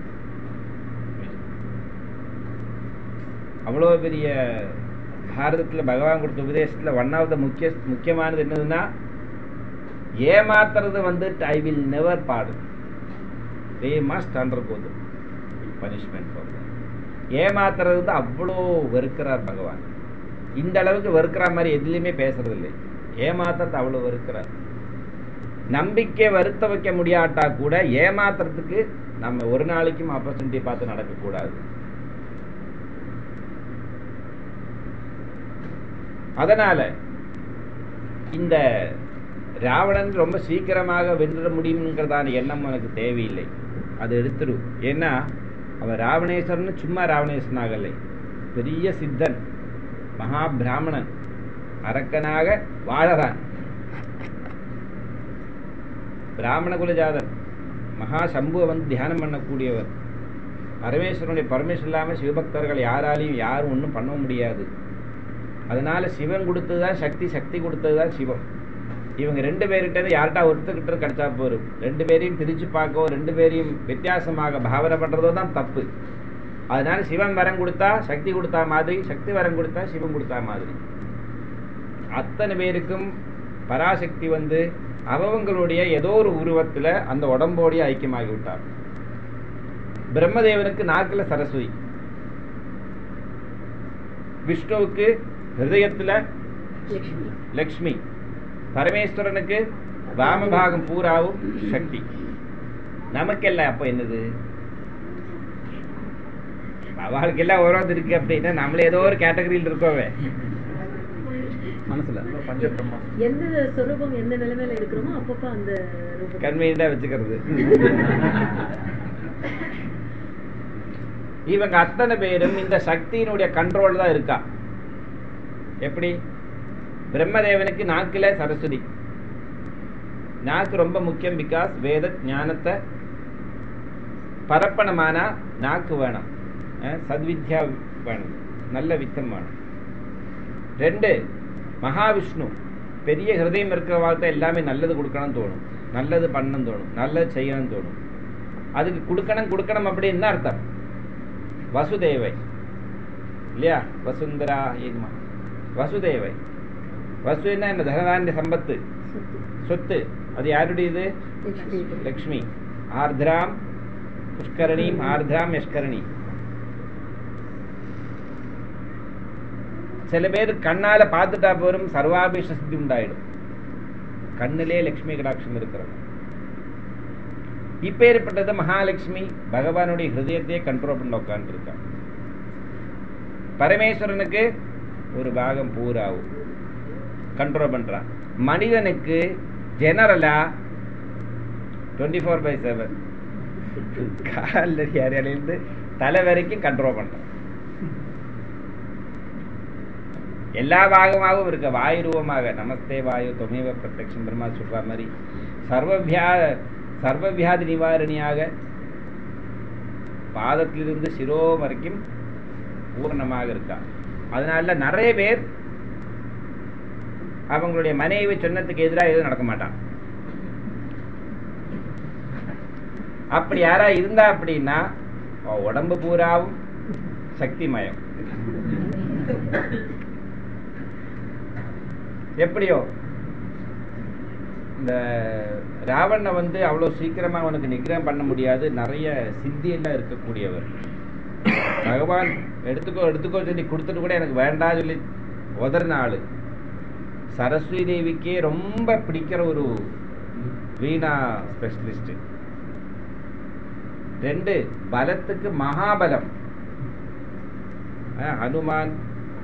அவ்வளோ பெரிய பாரதத்தில் பகவான் கொடுத்த உபதேசத்தில் ஒன் ஆஃப் த முக்கிய முக்கியமானது என்னதுன்னா ஏமாத்துறது வந்துட்டு ஐ வில் நெவர் பாடு they must undergo punishment for ஏமாத்துறது வந்து அவ்வளோ வெறுக்கிறார் பகவான் இந்த அளவுக்கு வெறுக்கிற மாதிரி எதுலையுமே பேசுறது இல்லை ஏமாத்தத்தை அவ்வளோ வெறுக்கிறார் நம்பிக்கை வருத்த வைக்க முடியாட்டா கூட ஏமாத்துறதுக்கு நம்ம ஒரு நாளைக்கும் ஆப்பர்ச்சுனிட்டி பார்த்து நடக்கக்கூடாது அதனால இந்த ராவணன் ரொம்ப சீக்கிரமாக வென்ற முடியுங்கிறதான எண்ணம் உனக்கு தேவையில்லை அது எடுத்துரு ஏன்னா அவன் ராவணேஸ்வரன் சும்மா ராவணேஸ்வரன் ஆகலை பெரிய சித்தன் மகா பிராமணன் அரக்கனாக வாழறான் பிராமண குலஜாதன் மகா சம்புவை வந்து தியானம் பண்ணக்கூடியவர் பரமேஸ்வரனுடைய பரமேஸ்வரன் இல்லாமல் சிவபக்தர்கள் யாராலையும் யாரும் ஒன்றும் பண்ண முடியாது அதனால சிவன் கொடுத்தது தான் சக்தி சக்தி கொடுத்தது தான் சிவம் இவங்க ரெண்டு பேர்கிட்ட யார்கிட்ட ஒருத்தர்கிட்ட கிடைச்சா போரும் ரெண்டு பேரையும் பிரிச்சு பார்க்கவோ ரெண்டு பேரையும் வித்தியாசமாக பாவனை பண்றதோ தான் தப்பு அதனால சிவன் வரம் கொடுத்தா சக்தி கொடுத்தா மாதிரி சக்தி வரம் கொடுத்தா சிவன் கொடுத்தா மாதிரி அத்தனை பேருக்கும் பராசக்தி வந்து அவங்களுடைய ஏதோ ஒரு உருவத்துல அந்த உடம்போடைய ஐக்கியமாகி விட்டார் பிரம்மதேவனுக்கு நாக்குல சரஸ்வதி விஷ்ணுவுக்கு ஹிருதயத்துல லக்ஷ்மி லக்ஷ்மி பரமேஸ்வரனுக்கு வாமபாகம் பூராவும் சக்தி நமக்கெல்லாம் அப்போ என்னது அவளுக்கு எல்லாம் ஓரோது இருக்கு அப்படின்னா நம்மள ஏதோ ஒரு கேட்டகரியில் இருக்கோவே மனசுல பஞ்சபிரம்மா எந்த சொரூபம் எந்த நிலைமையில இருக்கிறோமோ அப்பப்போ அந்த ரூபம் கன்வீனியண்டா வச்சுக்கிறது இவங்க அத்தனை பேரும் இந்த சக்தியினுடைய கண்ட்ரோல் தான் இருக்கா எப்படி பிரம்மதேவனுக்கு நாக்குல சரஸ்வதி நாக்கு ரொம்ப முக்கியம் பிகாஸ் வேத ஞானத்தை பரப்பணமானா நாக்கு வேணும் அஹ் சத்வித்யா வேணும் நல்ல வித்தம் வேணும் ரெண்டு மகாவிஷ்ணு பெரிய ஹிருதயம் இருக்கிற வாழ்க்கை எல்லாமே நல்லது கொடுக்கணும்னு தோணும் நல்லது பண்ணணும் தோணும் நல்லது செய்யணும்னு தோணும் அதுக்கு கொடுக்கணும் கொடுக்கணும் அப்படி என்ன அர்த்தம் வசுதேவை இல்லையா வசுந்தரா ஏமா வசுதேவை வசு என்ன என்ன தனதானிய சம்பத்து சொத்து அது யாருடையது லக்ஷ்மி லக்ஷ்மி ஆர்திராம் புஷ்கரணீம் ஆர்திராம் யஷ்கரணி சில பேர் கண்ணால பார்த்துட்டா போரும் சர்வாபீஷ சித்தி உண்டாயிடும் கண்ணிலே லக்ஷ்மி கடாட்சம் இருக்கிறது இப்பேற்பட்டது மகாலட்சுமி பகவானுடைய ஹிருதயத்தையே கண்ட்ரோல் பண்ண உட்காந்துருக்கா பரமேஸ்வரனுக்கு ஒரு பாகம் பூராவும் கண்ட்ரோல் பண்றான் மனிதனுக்கு ஜெனரலா டுவெண்ட்டி ஃபோர் பை செவன் காலடி அறையிலேருந்து தலை வரைக்கும் கண்ட்ரோல் பண்றோம் எல்லா பாகமாகவும் இருக்க வாயு ரூபமாக நமஸ்தே வாயு தொமேவ பிரத்யக்ஷம் பிரம்மா சொல்ற மாதிரி சர்வவியா சர்வவியாதி நிவாரணியாக பாதத்திலிருந்து சிரோ வரைக்கும் பூர்ணமாக இருக்கா அதனால நிறைய பேர் அவங்களுடைய மனைவி சொன்னதுக்கு எதிராக எதுவும் நடக்க மாட்டான் அப்படி யாரா இருந்தா அப்படின்னா அவ உடம்பு பூராவும் சக்திமயம் எப்படியோ இந்த ராவணனை வந்து அவ்வளோ சீக்கிரமா அவனுக்கு நிகிரகம் பண்ண முடியாது நிறைய சித்தியெல்லாம் இருக்கக்கூடியவர் பகவான் எடுத்துக்கோ எடுத்துக்கோ சொல்லி கொடுத்துட்டு கூட எனக்கு வேண்டாம் சொல்லி உதறின ஆளு சரஸ்வதி தேவிக்கே ரொம்ப பிடிக்கிற ஒரு வீணா ஸ்பெஷலிஸ்ட் ரெண்டு பலத்துக்கு மகாபலம் அஹ், ஹனுமான்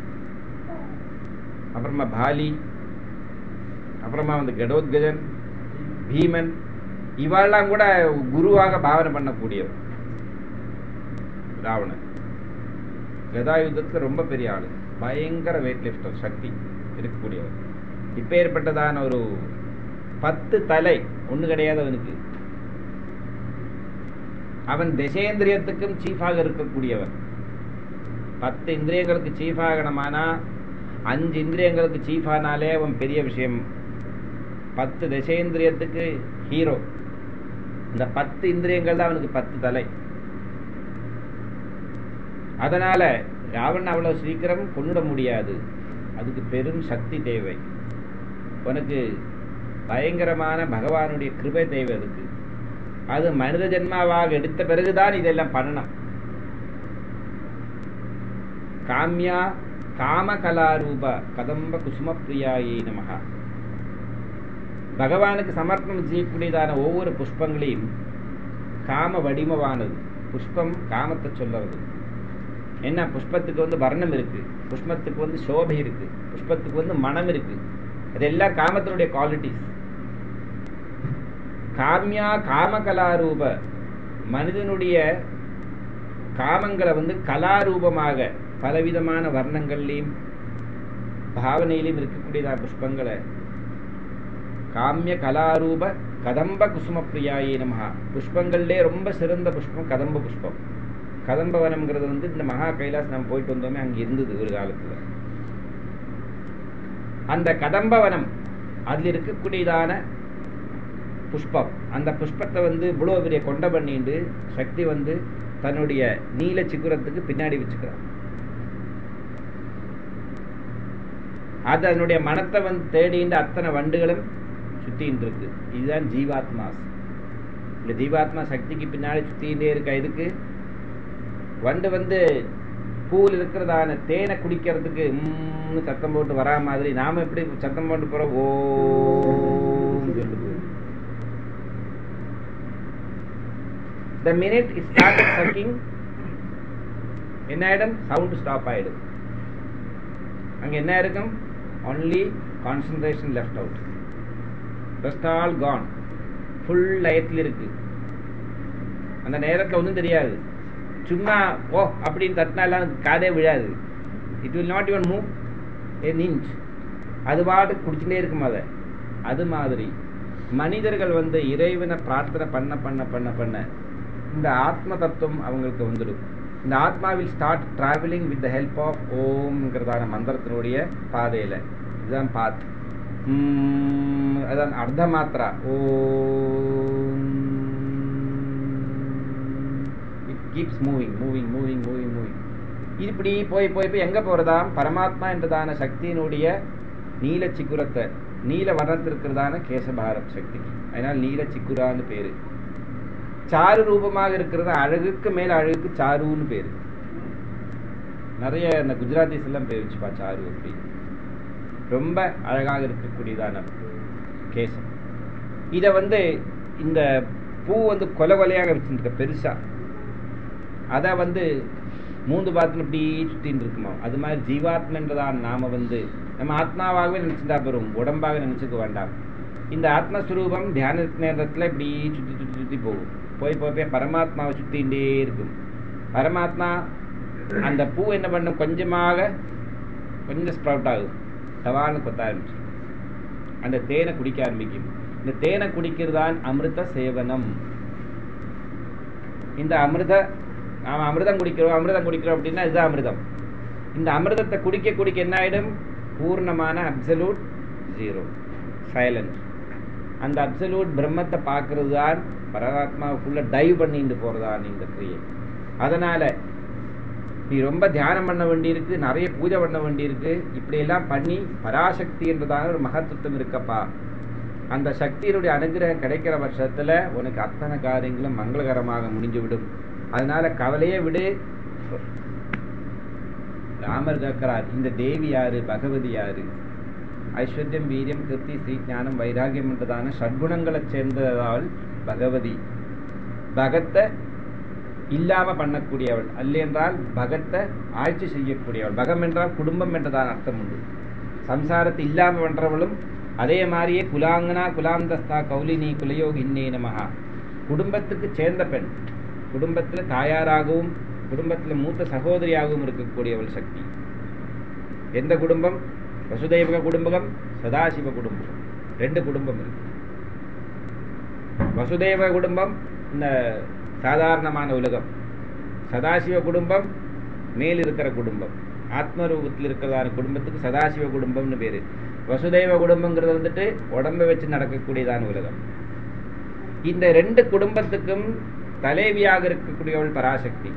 அப்புறமா பாலி அப்புறமா வந்து கடோத்கஜன் பீமன் இவாளெல்லாம் கூட குருவாக பாவனை பண்ணக்கூடியவர் ராவணன் கதாயுத்தத்துக்கு ரொம்ப பெரிய ஆளு பயங்கர வெயிட் லிஃப்டர் சக்தி இருக்கக்கூடியவர் இப்ப ஏற்பட்டதான ஒரு பத்து தலை ஒண்ணு கிடையாது அவனுக்கு அவன் தசேந்திரியத்துக்கும் சீஃபாக இருக்கக்கூடியவன் பத்து இந்திரியங்களுக்கு சீஃப் ஆகணுமானா அஞ்சு இந்திரியங்களுக்கு சீஃப் ஆனாலே அவன் பெரிய விஷயம் பத்து தசேந்திரியத்துக்கு ஹீரோ இந்த பத்து இந்திரியங்கள் தான் அவனுக்கு பத்து தலை அதனால ராவணன் அவ்வளவு சீக்கிரம் கொண்டுட முடியாது அதுக்கு பெரும் சக்தி தேவை உனக்கு பயங்கரமான பகவானுடைய கிருபை தேவை அதுக்கு அது மனித ஜென்மாவாக எடுத்த பிறகுதான் இதெல்லாம் பண்ணணும் காமியா காமகலாரூப கதம்ப குசும பிரியாயே நமகா பகவானுக்கு சமர்ப்பணம் செய்யக்கூடியதான ஒவ்வொரு புஷ்பங்களையும் காம வடிவமானது புஷ்பம் காமத்தை சொல்லுறது என்ன புஷ்பத்துக்கு வந்து வர்ணம் இருக்கு புஷ்பத்துக்கு வந்து சோபை இருக்கு புஷ்பத்துக்கு வந்து மனம் இருக்கு அதெல்லாம் காமத்தினுடைய குவாலிட்டிஸ் காமியா காமகலாரூப மனிதனுடைய காமங்களை வந்து கலாரூபமாக பலவிதமான வர்ணங்கள்லையும் பாவனையிலையும் இருக்கக்கூடியதா புஷ்பங்களை காமிய கலாரூப கதம்ப குசும பிரியாயே நமஹா புஷ்பங்கள்லே ரொம்ப சிறந்த புஷ்பம் கதம்ப புஷ்பம் கதம்பவனம்ங்கிறது வந்து இந்த மகா கைலாஸ் நம்ம போயிட்டு வந்தோமே அங்க இருந்தது ஒரு காலத்துல அந்த கதம்பவனம் அதுல இருக்கக்கூடியதான புஷ்பம் அந்த புஷ்பத்தை வந்து இவ்வளவு பெரிய கொண்ட பண்ணிட்டு சக்தி வந்து தன்னுடைய நீல சிக்குரத்துக்கு பின்னாடி வச்சுக்கிறான் அது அதனுடைய மனத்தை வந்து தேடிண்டு அத்தனை வண்டுகளும் சுத்தின்னு இருக்கு இதுதான் ஜீவாத்மாஸ் இந்த ஜீவாத்மா சக்திக்கு பின்னாடி சுத்திகிட்டே இருக்க இதுக்கு வண்டு வந்து பூவில் இருக்கிறதான தேனை குடிக்கிறதுக்கு உம்னு சத்தம் போட்டு வரா மாதிரி நாம எப்படி சத்தம் போட்டு போறோம் ஓம் சொல்லுது the minute it started sucking என்ன ஆயிடும் சவுண்ட் ஸ்டாப் ஆயிடும் அங்க என்ன இருக்கும் only concentration left out rest all gone full லயத்தில் இருக்கு அந்த நேரத்துல ஒன்றும் தெரியாது சும்மா ஓ அப்படின்னு தட்டினா எல்லாம் காதே விழாது it will not even move a inch அது பாட்டு குடிச்சுட்டே இருக்கும் அதை அது மாதிரி மனிதர்கள் வந்து இறைவனை பிரார்த்தனை பண்ண பண்ண பண்ண பண்ண இந்த ஆத்ம தத்துவம் அவங்களுக்கு வந்துடும் இந்த ஆத்மா will start travelling with the help of ஓம்ங்கிறதான மந்திரத்தினுடைய பாதையில இதுதான் பாத் உம், அதான் அர்த்த மாத்திரா ஓம் it keeps moving moving moving moving moving இப்படி போய் போய் போய் எங்க போறதாம் பரமாத்மா என்றதான சக்தியினுடைய நீல சிக்குரத்தை நீல வர்ணத்திற்கிறதான கேசபாரம் சக்திக்கு அதனால நீல சிக்குரான்னு பேரு சாரு ரூபமாக இருக்கிறது அழகுக்கு மேல அழகுக்கு சாருன்னு பேரு நிறைய இந்த குஜராத்திஸ் எல்லாம் பேர் வச்சுப்பா சாரு அப்படி ரொம்ப அழகாக இருக்கக்கூடியதான கேசம் இத வந்து இந்த பூ வந்து கொலை கொலையாக வச்சிருக்க பெருசா அத வந்து மூன்று பாத்திரம் இப்படி சுத்தின்னு இருக்குமா அது மாதிரி ஜீவாத்மன்றதான் நாம வந்து நம்ம ஆத்மாவாகவே நினைச்சுட்டா பெறும் உடம்பாக நினைச்சுக்க வேண்டாம் இந்த ஆத்மஸ்வரூபம் தியான நேரத்தில் இப்படி சுற்றி சுற்றி சுற்றி போகும் போய் போய் போய் பரமாத்மாவை சுற்றிகிட்டே இருக்கும் பரமாத்மா அந்த பூ என்ன பண்ணும் கொஞ்சமாக கொஞ்சம் ஸ்ப்ரவுட் ஆகும் தவான்னு கொத்த ஆரம்பிச்சு அந்த தேனை குடிக்க ஆரம்பிக்கும் இந்த தேனை குடிக்கிறதான் அமிர்த சேவனம் இந்த அமிர்த நாம அமிர்தம் குடிக்கிறோம் அமிர்தம் குடிக்கிறோம் அப்படின்னா இதுதான் அமிர்தம் இந்த அமிர்தத்தை குடிக்க குடிக்க என்ன ஆயிடும் பூர்ணமான அப்சல்யூட் ஜீரோ சைலண்ட் அந்த அப்சல்யூட் பிரம்மத்தை பார்க்கறது தான் பரமாத்மாவுக்குள்ள டைவ் பண்ணிட்டு போறதான் இந்த கிரியை அதனால நீ ரொம்ப தியானம் பண்ண வேண்டியிருக்கு நிறைய பூஜை பண்ண வேண்டியிருக்கு இப்படியெல்லாம் பண்ணி பராசக்தி என்றதான ஒரு மகத்துவம் இருக்கப்பா அந்த சக்தியினுடைய அனுகிரகம் கிடைக்கிற பட்சத்துல உனக்கு அத்தனை காரியங்களும் மங்களகரமாக முடிஞ்சு விடும் அதனால கவலையே விடு ராமர் கேட்கிறார் இந்த தேவி யாரு பகவதி யாரு ஐஸ்வர்யம் வீரியம் கிருத்தி ஸ்ரீ ஞானம் வைராகியம் என்றதான சட்குணங்களைச் சேர்ந்ததால் பகவதி பகத்தை இல்லாம பண்ணக்கூடியவள் அல்லென்றால் பகத்தை ஆட்சி செய்யக்கூடியவள் பகம் என்றால் குடும்பம் என்றதான் அர்த்தம் உண்டு சம்சாரத்தை இல்லாம பண்றவளும் அதே மாதிரியே குலாங்கனா குலாந்தஸ்தா கௌலினி குலயோகின்னே நமஹா குடும்பத்துக்கு சேர்ந்த பெண் குடும்பத்துல தாயாராகவும் குடும்பத்துல மூத்த சகோதரியாகவும் இருக்கக்கூடியவள் சக்தி எந்த குடும்பம் வசுதேவக குடும்பகம் சதாசிவ குடும்பம் ரெண்டு குடும்பம் இருக்கு வசுதேவ குடும்பம் இந்த சாதாரணமான உலகம் சதாசிவ குடும்பம் மேல் இருக்கிற குடும்பம் ஆத்மரூபத்தில் இருக்கிறதான குடும்பத்துக்கு சதாசிவ குடும்பம்னு பேரு வசுதேவ குடும்பங்கிறது வந்துட்டு உடம்பை வச்சு நடக்கக்கூடியதான உலகம் இந்த ரெண்டு குடும்பத்துக்கும் தலைவியாக இருக்கக்கூடியவள் பராசக்தி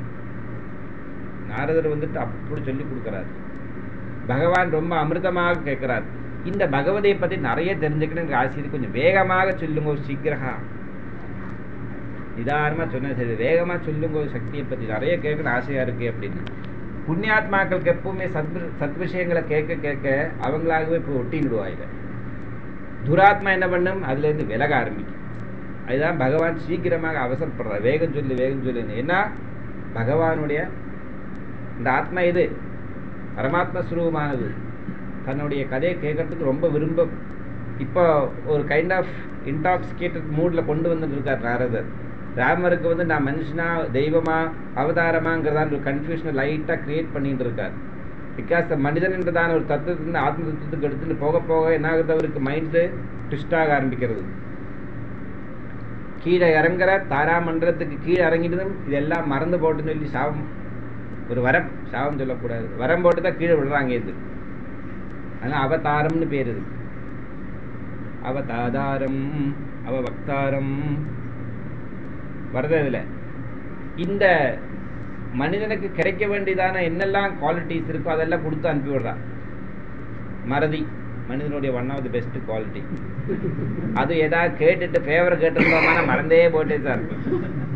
நாரதர் வந்துட்டு அப்படி சொல்லி கொடுக்கிறார் பகவான் ரொம்ப அமிர்தமாக கேட்கிறார் இந்த பகவதியை பத்தி நிறைய தெரிஞ்சுக்கணும் எனக்கு ஆசை இருக்கு. கொஞ்சம் வேகமாக சொல்லுங்க ஒரு சீக்கிரகா நிதானமா சொன்ன சரி வேகமா சொல்லுங்க ஒரு சக்தியை பத்தி நிறைய கேட்கணும் ஆசையா இருக்கு அப்படின்னு புண்ணியாத்மாக்களுக்கு எப்பவுமே சத் சத் விஷயங்களை கேட்க கேட்க அவங்களாகவே இப்போ ஒட்டிடுவாங்க துராத்மா என்ன பண்ணும் அதுல இருந்து விலக ஆரம்பிக்கும் அதுதான் பகவான் சீக்கிரமாக அவசரப்படுறார் வேகம் சொல்லு வேகம் சொல்லுன்னு ஏன்னா பகவானுடைய இந்த ஆத்மா இது பரமாத்ம ஸ்வரூபமானது தன்னுடைய கதையை கேட்கறதுக்கு ரொம்ப விரும்ப இப்போ ஒரு கைண்ட் ஆஃப் இன்டாக்சிகேட்டட் மூடில் கொண்டு வந்துட்டு இருக்கார் நாரதர் ராமருக்கு வந்து நான் மனுஷனா தெய்வமா அவதாரமாங்கிறதான ஒரு கன்ஃபியூஷனை லைட்டாக கிரியேட் பண்ணிட்டு இருக்கார் பிகாஸ் மனிதன்ன்றதான ஒரு தத்துவத்திலிருந்து ஆத்ம தத்துவத்துக்கு எடுத்துட்டு போக போக என்ன ஆகுது அவருக்கு மைண்டு ட்விஸ்ட் ஆக ஆரம்பிக்கிறது கீழே இறங்குற தாராமண்டலத்துக்கு கீழே இறங்கிட்டதும் இதெல்லாம் மறந்து போட்டுன்னு சொல்லி சாபம் ஒரு வரம் சாபம் சொல்லக்கூடாது வரம் போட்டு தான் கீழே விடுறாங்க இது அதனால் அவதாரம்னு பேர் இது அவதாதாரம் அவபக்தாரம் வருது இதுல இந்த மனிதனுக்கு கிடைக்க வேண்டியதான என்னெல்லாம் குவாலிட்டிஸ் இருக்கோ அதெல்லாம் கொடுத்து அனுப்பி விடுறான் மறதி மனிதனுடைய one of the best quality அது ஏதாவது கேட்டுட்டு ஃபேவர் கேட்டிருந்தோம்னா மறந்தே போட்டே சார் இருக்கும்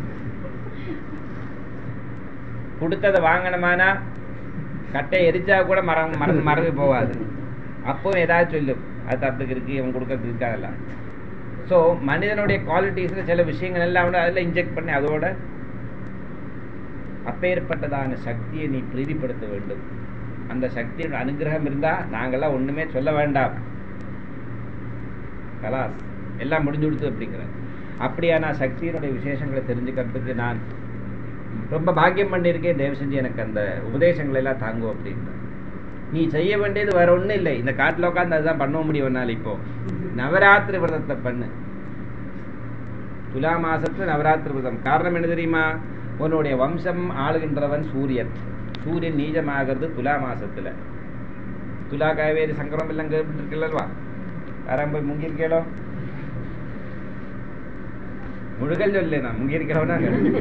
கொடுத்ததை வாங்கணுமானா கட்டை எரிச்சா கூட மரம் மறந்து மறந்து போகாது அப்பவும் ஏதாவது சொல்லும் அது தப்புக்கு இருக்கு இவன் கொடுக்கறதுக்கு இருக்காதெல்லாம் ஸோ மனிதனுடைய குவாலிட்டிஸ்ல சில விஷயங்கள் எல்லாம் வந்து அதில் இன்ஜெக்ட் பண்ணி அதோட அப்பேற்பட்டதான சக்தியை நீ பிரீதிப்படுத்த வேண்டும் அந்த சக்தியோட அனுகிரகம் இருந்தா நாங்கெல்லாம் ஒண்ணுமே சொல்ல வேண்டாம் கலாஸ் எல்லாம் முடிஞ்சு கொடுத்து அப்படிங்கிற அப்படியான சக்தியினுடைய விசேஷங்களை தெரிஞ்சுக்கிறதுக்கு நான் ரொம்ப பாக்கியம் பண்ணியிருக்கேன் தயவு செஞ்சு எனக்கு அந்த உபதேசங்களை எல்லாம் தாங்கும் அப்படின்னு நீ செய்ய வேண்டியது வேற ஒண்ணும் இல்லை இந்த காட்டுல உட்காந்து அதுதான் பண்ண முடியும் என்னால் இப்போ நவராத்திரி விரதத்தை பண்ணு துலா மாசத்துல நவராத்திரி விரதம் காரணம் என்ன தெரியுமா உன்னுடைய வம்சம் ஆளுகின்றவன் சூரியன் சூரியன் நீஜமாகிறது துலா மாசத்துல துலா காவேரி சங்கரம் எல்லாம் கேட்டுருக்கல்லவா யாரும் போய் முங்கியிருக்கேளோ முழுகல் சொல்ல நான் முங்கியிருக்கிறவனா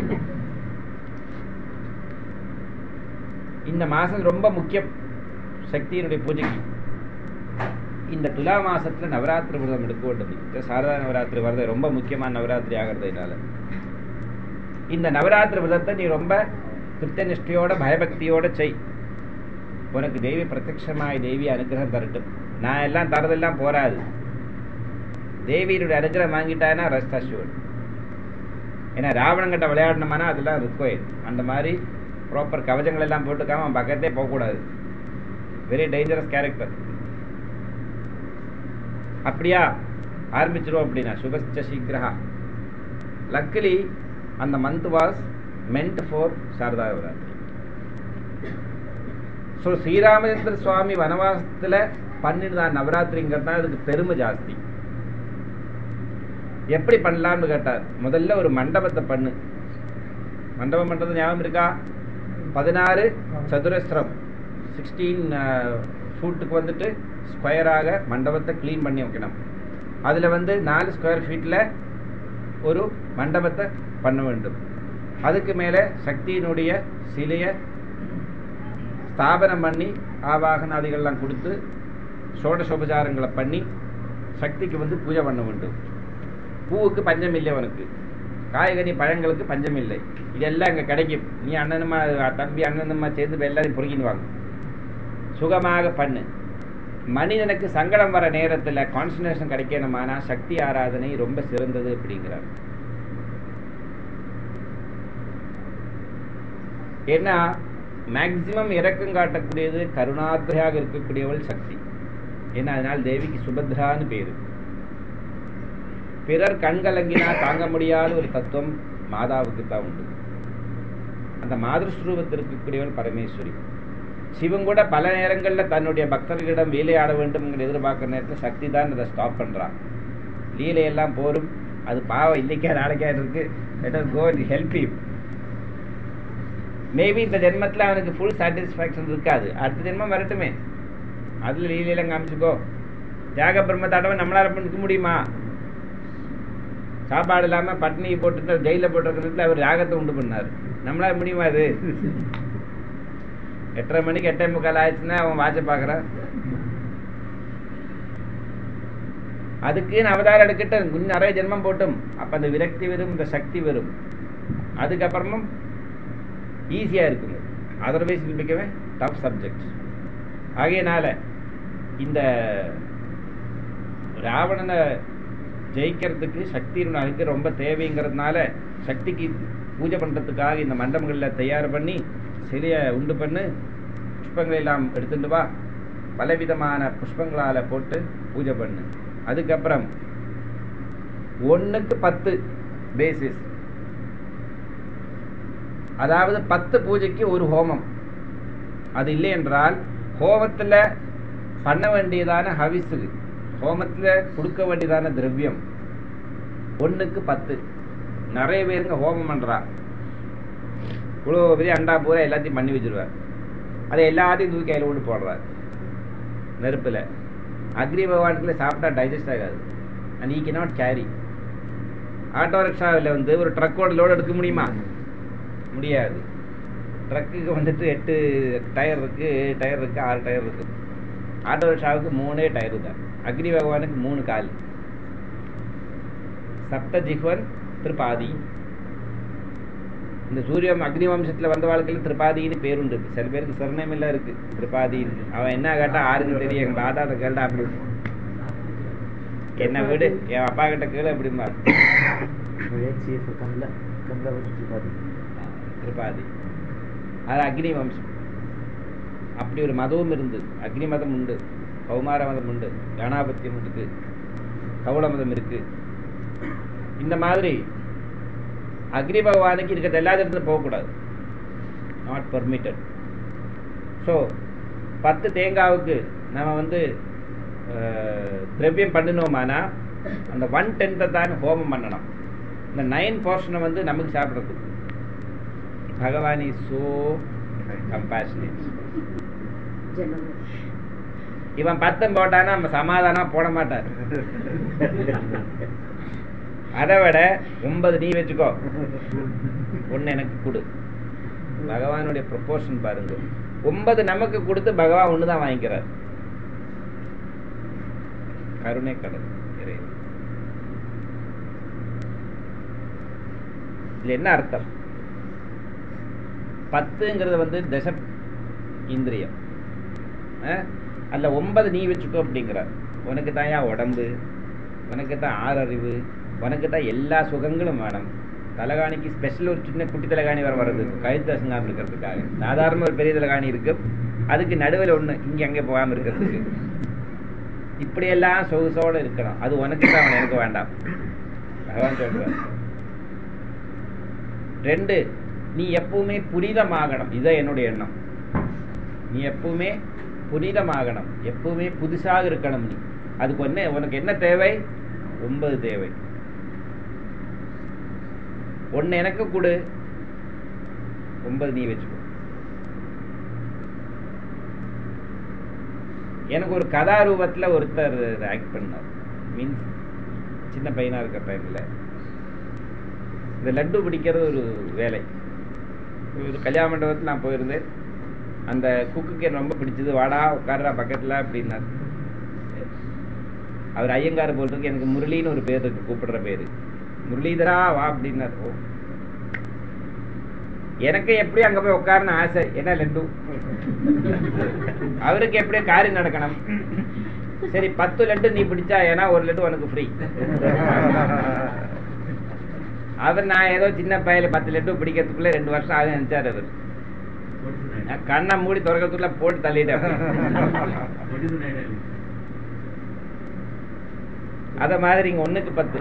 இந்த மாசம் ரொம்ப முக்கியம் சக்தியினுடைய பூஜைக்கு இந்த துலா மாசத்துல நவராத்திரி விரதம் எடுக்க வேண்டும் இந்த சாரதா நவராத்திரி விரதம் ரொம்ப முக்கியமான நவராத்திரி ஆகிறதுனால இந்த நவராத்திரி விரதத்தை நீ ரொம்ப கிருத்தநிஷ்டையோட பயபக்தியோட செய் உனக்கு தெய்வ பிரத்யட்சமாய் தேவி அனுகிரகம் தரட்டும் நான் எல்லாம் தரதெல்லாம் போராது தேவியினுடைய அனுகிரகம் வாங்கிட்டானா ரஸ்ட் அஷ்யூர்ட் ஏன்னா ராவணங்கிட்ட விளையாடணுமானா அதெல்லாம் ரிக்வயர்ட் அந்த மாதிரி ப்ராப்பர் கவச்சங்கள் எல்லாம் போட்டுக்காம அவன் பக்கத்தே போகக்கூடாது வெரி டேஞ்சரஸ் கேரக்டர் அப்படியா ஆரம்பிச்சிரும் அப்படின்னா சுபஸ்ச சீக்கிரா லக்கிலி அந்த month was meant for Sharada Navratri so Sriramachandra Swami வனவாசத்தில் பண்ணிருந்தா நவராத்திரிங்கிறது தான் அதுக்கு பெருமை ஜாஸ்தி எப்படி பண்ணலாம்னு கேட்டார் முதல்ல ஒரு மண்டபத்தை பண்ணு மண்டபம் பண்றது ஞாபகம் இருக்கா பதினாறு சதுரஸ்திரம் சிக்ஸ்டீன் ஃபுட்டுக்கு வந்துட்டு ஸ்கொயராக மண்டபத்தை க்ளீன் பண்ணி வைக்கணும் அதில் வந்து நாலு ஸ்கொயர் ஃபீட்டில் ஒரு மண்டபத்தை பண்ண வேண்டும் அதுக்கு மேலே சக்தியினுடைய சிலையை ஸ்தாபனம் பண்ணி ஆவாகனாதிகள்லாம் கொடுத்து சோடசோபச்சாரங்களை பண்ணி சக்திக்கு வந்து பூஜை பண்ண வேண்டும் பூவுக்கு பஞ்சம் இல்லை உனக்கு காய்கறி பழங்களுக்கு பஞ்சம் இல்லை இதெல்லாம் இங்கே கிடைக்கும் நீ அண்ணனுமா தம்பி அண்ணனுமா சேர்ந்து எல்லாரையும் பொறுக்கின்னு வாங்க சுகமாக பண்ணு மனிதனுக்கு சங்கடம் வர நேரத்தில் கான்சன்ட்ரேஷன் கிடைக்கணுமானா சக்தி ஆராதனை ரொம்ப சிறந்தது அப்படிங்கிறார் ஏன்னா மேக்சிமம் இறக்கம் காட்டக்கூடியது கருணாத்திரையாக இருக்கக்கூடியவள் சக்தி ஏன்னா அதனால் தேவிக்கு சுபத்ரான்னு பேரு பிறர் கண்கலங்கினா தாங்க முடியாத ஒரு தத்துவம் மாதாவுக்கு தான் உண்டு அந்த மாதிருஸ்வரூபத்தில் இருக்கக்கூடியவள் பரமேஸ்வரி சிவன் கூட பல நேரங்களில் தன்னுடைய பக்தர்களிடம் லீலையாட வேண்டும்ங்கிற எதிர்பார்க்குற நேரத்தில் சக்தி தான் அதை ஸ்டாப் பண்ணுறான் லீலையெல்லாம் போரும் அது பாவம் இன்னைக்கா நாளைக்கா இருக்கு let us go and help you maybe இந்த ஜென்மத்தில் அவனுக்கு ஃபுல் சாட்டிஸ்ஃபேக்ஷன் இருக்காது அடுத்த ஜென்மம் வரட்டுமே அதில் லீலையெல்லாம் காமிச்சுக்கோ தியாக பிரம்மத்தாட்டவன் நம்மளால பண்ணிக்க முடியுமா சாப்பாடு இல்லாமல் பட்னி போட்டு ஜெயிலில் போட்டிருக்கிறதுல அவர் யாகத்தை உண்டு பண்ணார் நம்மளால முடியுமா அது எட்டரை மணிக்கு எட்டே முக்கால் ஆயிடுச்சுன்னா அவன் வாட்சை பார்க்குறான் அதுக்குன்னு அவதாரம் எடுக்கட்டும் இன்னும் நிறைய ஜென்மம் போட்டும் அப்போ அந்த விரக்தி வரும் இந்த சக்தி வரும் அதுக்கப்புறமும் ஈஸியாக இருக்குங்க otherwise it'll become tough subject ஆகையினால இந்த ராவணனை ஜெயிக்கிறதுக்கு சக்தியின் அதுக்கு ரொம்ப தேவைங்கிறதுனால சக்திக்கு பூஜை பண்ணுறதுக்காக இந்த மண்டபங்களில் தயார் பண்ணி சிலையை உண்டு பண்ணு புஷ்பங்களை எல்லாம் எடுத்துட்டு வா பலவிதமான புஷ்பங்களால் போட்டு பூஜை பண்ணு அதுக்கப்புறம் ஒன்றுக்கு பத்து பேசிஸ் அதாவது பத்து பூஜைக்கு ஒரு ஹோமம் அது இல்லை என்றால் ஹோமத்தில் பண்ண வேண்டியதான ஹவிஸு ஹோமத்தில் கொடுக்க வேண்டியதான திரவியம் ஒன்றுக்கு பத்து நிறைய பேருங்க ஹோமம் பண்ணுறா இவ்வளோ பெரிய அண்டா பூரா எல்லாத்தையும் பண்ணி வச்சிருவார் அதை எல்லாத்தையும் தூக்கி கையில் கொண்டு போடுறார் நெருப்பில் அக்னி பகவானுக்குள்ள சாப்பிட்டா டைஜஸ்ட் ஆகாது and he not carry auto ரிக்ஷாவில் வந்து ஒரு ட்ரக்கோட லோடு எடுக்க முடியுமா முடியாது ட்ரக்குக்கு வந்துட்டு எட்டு டயர் இருக்குது ஏழு டயர் இருக்குது ஆறு டயர் இருக்குது ஆட்டோ ரிக்ஷாவுக்கு மூணே டயர் தான் அக்னி பகவானுக்கு மூணு கால் சப்த ஜிஹ்வன் திருப்பாதி இந்த சூரியம் அக்னி வம்சத்தில் வந்த வாழ்க்கையில் திருப்பாதின்னு பேருண்டு இருக்கு சில பேருக்கு சரணம் எல்லாம் இருக்கு திருப்பாதின்னு அவன் என்ன கேட்டா ஆறுக்கு தெரியும் எங்க தாத்தா கேட்டா அப்படி என்ன வீடு என் அப்பா கிட்ட கேளு அப்படிமா HCF கமலா கமலாவதி திரிபாதி திருப்பாதி அது அக்னி வம்சம் அப்படி ஒரு மதமும் இருந்து அக்னி மதம் உண்டு கௌமார மதம் உண்டு கணாபத்தியம் இருக்கு கவுள மதம் இருக்கு இந்த மாதிரி அக்னி பகவானுக்கு இருக்கிறது எல்லா இடத்துல போகக்கூடாது நாட் பர்மிட்டட் ஸோ பத்து தேங்காவுக்கு நம்ம வந்து அஹ், திரவியம் பண்ணினோமானா அந்த ஒன் டென்த்தை தான் ஹோமம் பண்ணணும் இந்த நைன் போர்ஷனை வந்து நமக்கு சாப்பிட்றதுக்கு பகவான் இஸ் சோ கம்பேஷனேட் ஜனமும் இவன் பத்தம் போட்டானா நம்ம சமாதானம் போட மாட்டார் அதை விட ஒன்பது நீ வச்சுக்கோ ஒன்று எனக்கு கொடு பகவானுடைய ப்ரொபோர்ஷன் பாருங்க ஒன்பது நமக்கு கொடுத்து பகவான் ஒன்று தான் வாங்கிக்கிறார் கருணை கடல் இறைவன் இதுல என்ன அர்த்தம் பத்துங்கிறது வந்து தச இந்திரியம் அஹ்? அதுல ஒன்பது நீ வச்சுக்கோ அப்படிங்கிறார் உனக்கு தான் யா உடம்பு உனக்கு தான் ஆறறிவு உனக்கு தான் எல்லா சுகங்களும் வேணும் தலகாணிக்கு ஸ்பெஷல் ஒரு சின்ன குட்டி தலகாணி வர வருது கழுத்து அசங்காமல் இருக்கிறதுக்காக சாதாரண ஒரு பெரிய தலகாணி இருக்கு அதுக்கு நடுவில் ஒன்று இங்கே அங்கே போகாமல் இருக்கிறதுக்கு இப்படியெல்லாம் சொகுசோடு இருக்கணும் அது உனக்கு தான் எனக்கு வேண்டாம் பகவான் சொல்றார் ரெண்டு நீ எப்பவுமே புனிதமாகணும் இதுதான் என்னுடைய எண்ணம் நீ எப்பவுமே புனிதமாகணும் எப்பவுமே புதுசாக இருக்கணும் நீ அதுக்கு என்ன உனக்கு என்ன தேவை ஒன்பது தேவை ஒன்னு எனக்கு கொடு ஒன்பது நீ வச்சுக்கோ எனக்கு ஒரு கதாரூபத்தில் ஒருத்தர் ஆக்ட் பண்ணார் மீன்ஸ் சின்ன பையனா இருக்கிற டைம்ல இந்த லட்டு பிடிக்கிறது ஒரு வேலை ஒரு கல்யாண மண்டபத்தில் நான் போயிருந்தேன் அந்த குக்குக்கு எனக்கு ரொம்ப பிடிச்சது வாடா உட்கார்றா பக்கத்தில் அப்படின்னார் அவர் ஐயங்கார் போல் இருக்கு எனக்கு முரளின்னு ஒரு பேர் இருக்கு கூப்பிடுற பேரு முரளிதரா வா அப்படின்னார் ஓ எனக்கு எப்படி அங்க போய் உட்காரணும் ஆசை என்ன லட்டு அவருக்கு எப்படி காரியம் நடக்கணும் சரி பத்து லட்டு நீ பிடிச்சா ஏன்னா ஒரு லட்டு உனக்கு ஃப்ரீ அவர் நான் ஏதோ சின்ன பையில பத்து லட்டு பிடிக்கிறதுக்குள்ள ரெண்டு வருஷம் ஆகும் நினைச்சாரு அவர் நான் கண்ணை மூடி திறக்கிறதுக்குள்ள போட்டு தள்ளிட்டேன் அத மாதிரி இங்க ஒண்ணுக்கு பத்து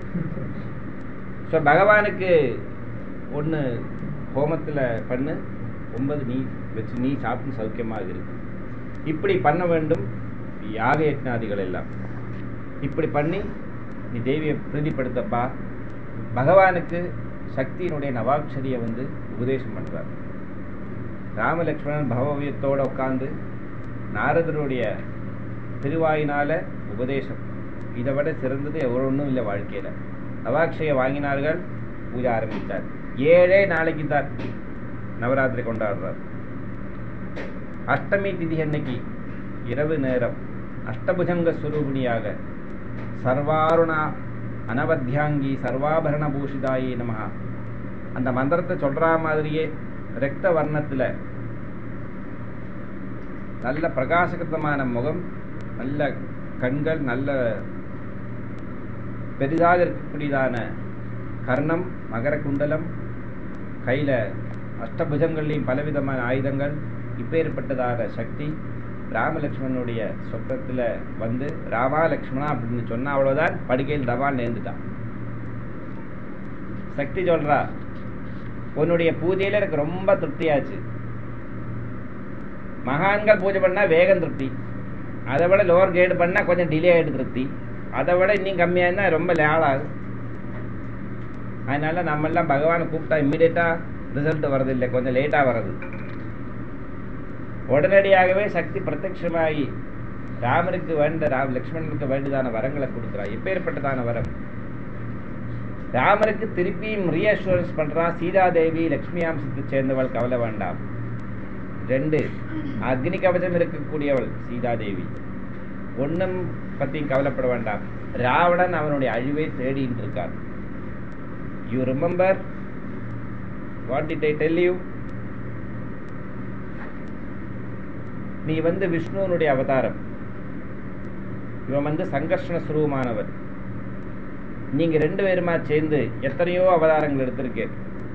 ஸோ பகவானுக்கு ஒண்ணு ஹோமத்துல பண்ணு ஒன்பது நீ வச்சு நீ சாப்பிட்டு சௌக்கியமாக இருக்கு இப்படி பண்ண வேண்டும் யாக யஜ்ஞாதிகள் எல்லாம் இப்படி பண்ணி நீ தேவியை பிரீதிப்படுத்தப்பா பகவானுக்கு சக்தியினுடைய நவாட்சரியை வந்து உபதேசம் பண்றார் ராமலக்ஷ்மணன் பகவவியத்தோட உட்கார்ந்து நாரதருடைய திருவாயினால உபதேசம் இதை விட சிறந்தது எவ்வளோ ஒன்றும் இல்லை வாழ்க்கையில நவாட்சையை வாங்கினார்கள் பூஜை ஆரம்பித்தார் ஏழே நாளைக்கு தான் நவராத்திரி கொண்டாடுறார் அஷ்டமி திதி அன்னைக்கு இரவு நேரம் அஷ்டபுஜங்க ஸ்வரூபிணியாக சர்வாருணா அனவத்தியாங்கி சர்வாபரண பூஷிதாயி நமஹ அந்த மந்திரத்தை சொல்ற மாதிரியே ரத்த வர்ணத்துல நல்ல பிரகாசகத்தமான முகம் நல்ல கண்கள் நல்ல பெரிதாக இருக்கக்கூடியதான கர்ணம் மகர குண்டலம் கையில அஷ்டபுஜங்கள்லையும் பலவிதமான ஆயுதங்கள் இப்பேற்பட்டதாக சக்தி ராமலக்ஷ்மணனுடைய சொப்பத்துல வந்து ராமா லக்ஷ்மணா அப்படின்னு சொன்னா அவ்வளவுதான் படுக்கையில் தபால் நேர்ந்துட்டான் சக்தி சொல்றா உன்னுடைய பூஜையில எனக்கு ரொம்ப திருப்தியாச்சு மகான்கள் பூஜை பண்ணா வேகம் திருப்தி அதை விட லோவர் கிரேடு பண்ணா கொஞ்சம் டிலே ஆயிட்டு திருப்தி அதை விட இன்னும் கம்மியா இருந்தா ரொம்ப லேளாகும் அதனால நம்ம எல்லாம் பகவானை கூப்பிட்டா இம்மிடியட்டா ரிசல்ட் வரதில்லை கொஞ்சம் லேட்டா வர்றது உடனடியாகவே சக்தி பிரத்யட்சமாகி ராமருக்கு வேண்ட ராம் லக்ஷ்மணனுக்கு வேண்டியதான வரங்களை கொடுக்குறா எப்பேற்பட்டதான வரம் ராமருக்கு திருப்பியும் ரீஅஷூரன்ஸ் பண்றா சீதாதேவி லக்ஷ்மி அம்சத்தை சேர்ந்தவள் கவலை வேண்டாம் ரெண்டு அக்னி கவசம் இருக்கக்கூடியவள் சீதாதேவி ஒன்றும் பத்தியும் கவலைப்பட வேண்டாம் ராவணன் அவனுடைய அழிவை தேடிட்டு இருக்கான் you remember what did I tell you நீ வந்து விஷ்ணுவனுடைய அவதாரம் இவன் வந்து சங்கர்ஷண சுரூபமானவர் நீங்க ரெண்டு பேருமா சேர்ந்து எத்தனையோ அவதாரங்கள் எடுத்திருக்கேன்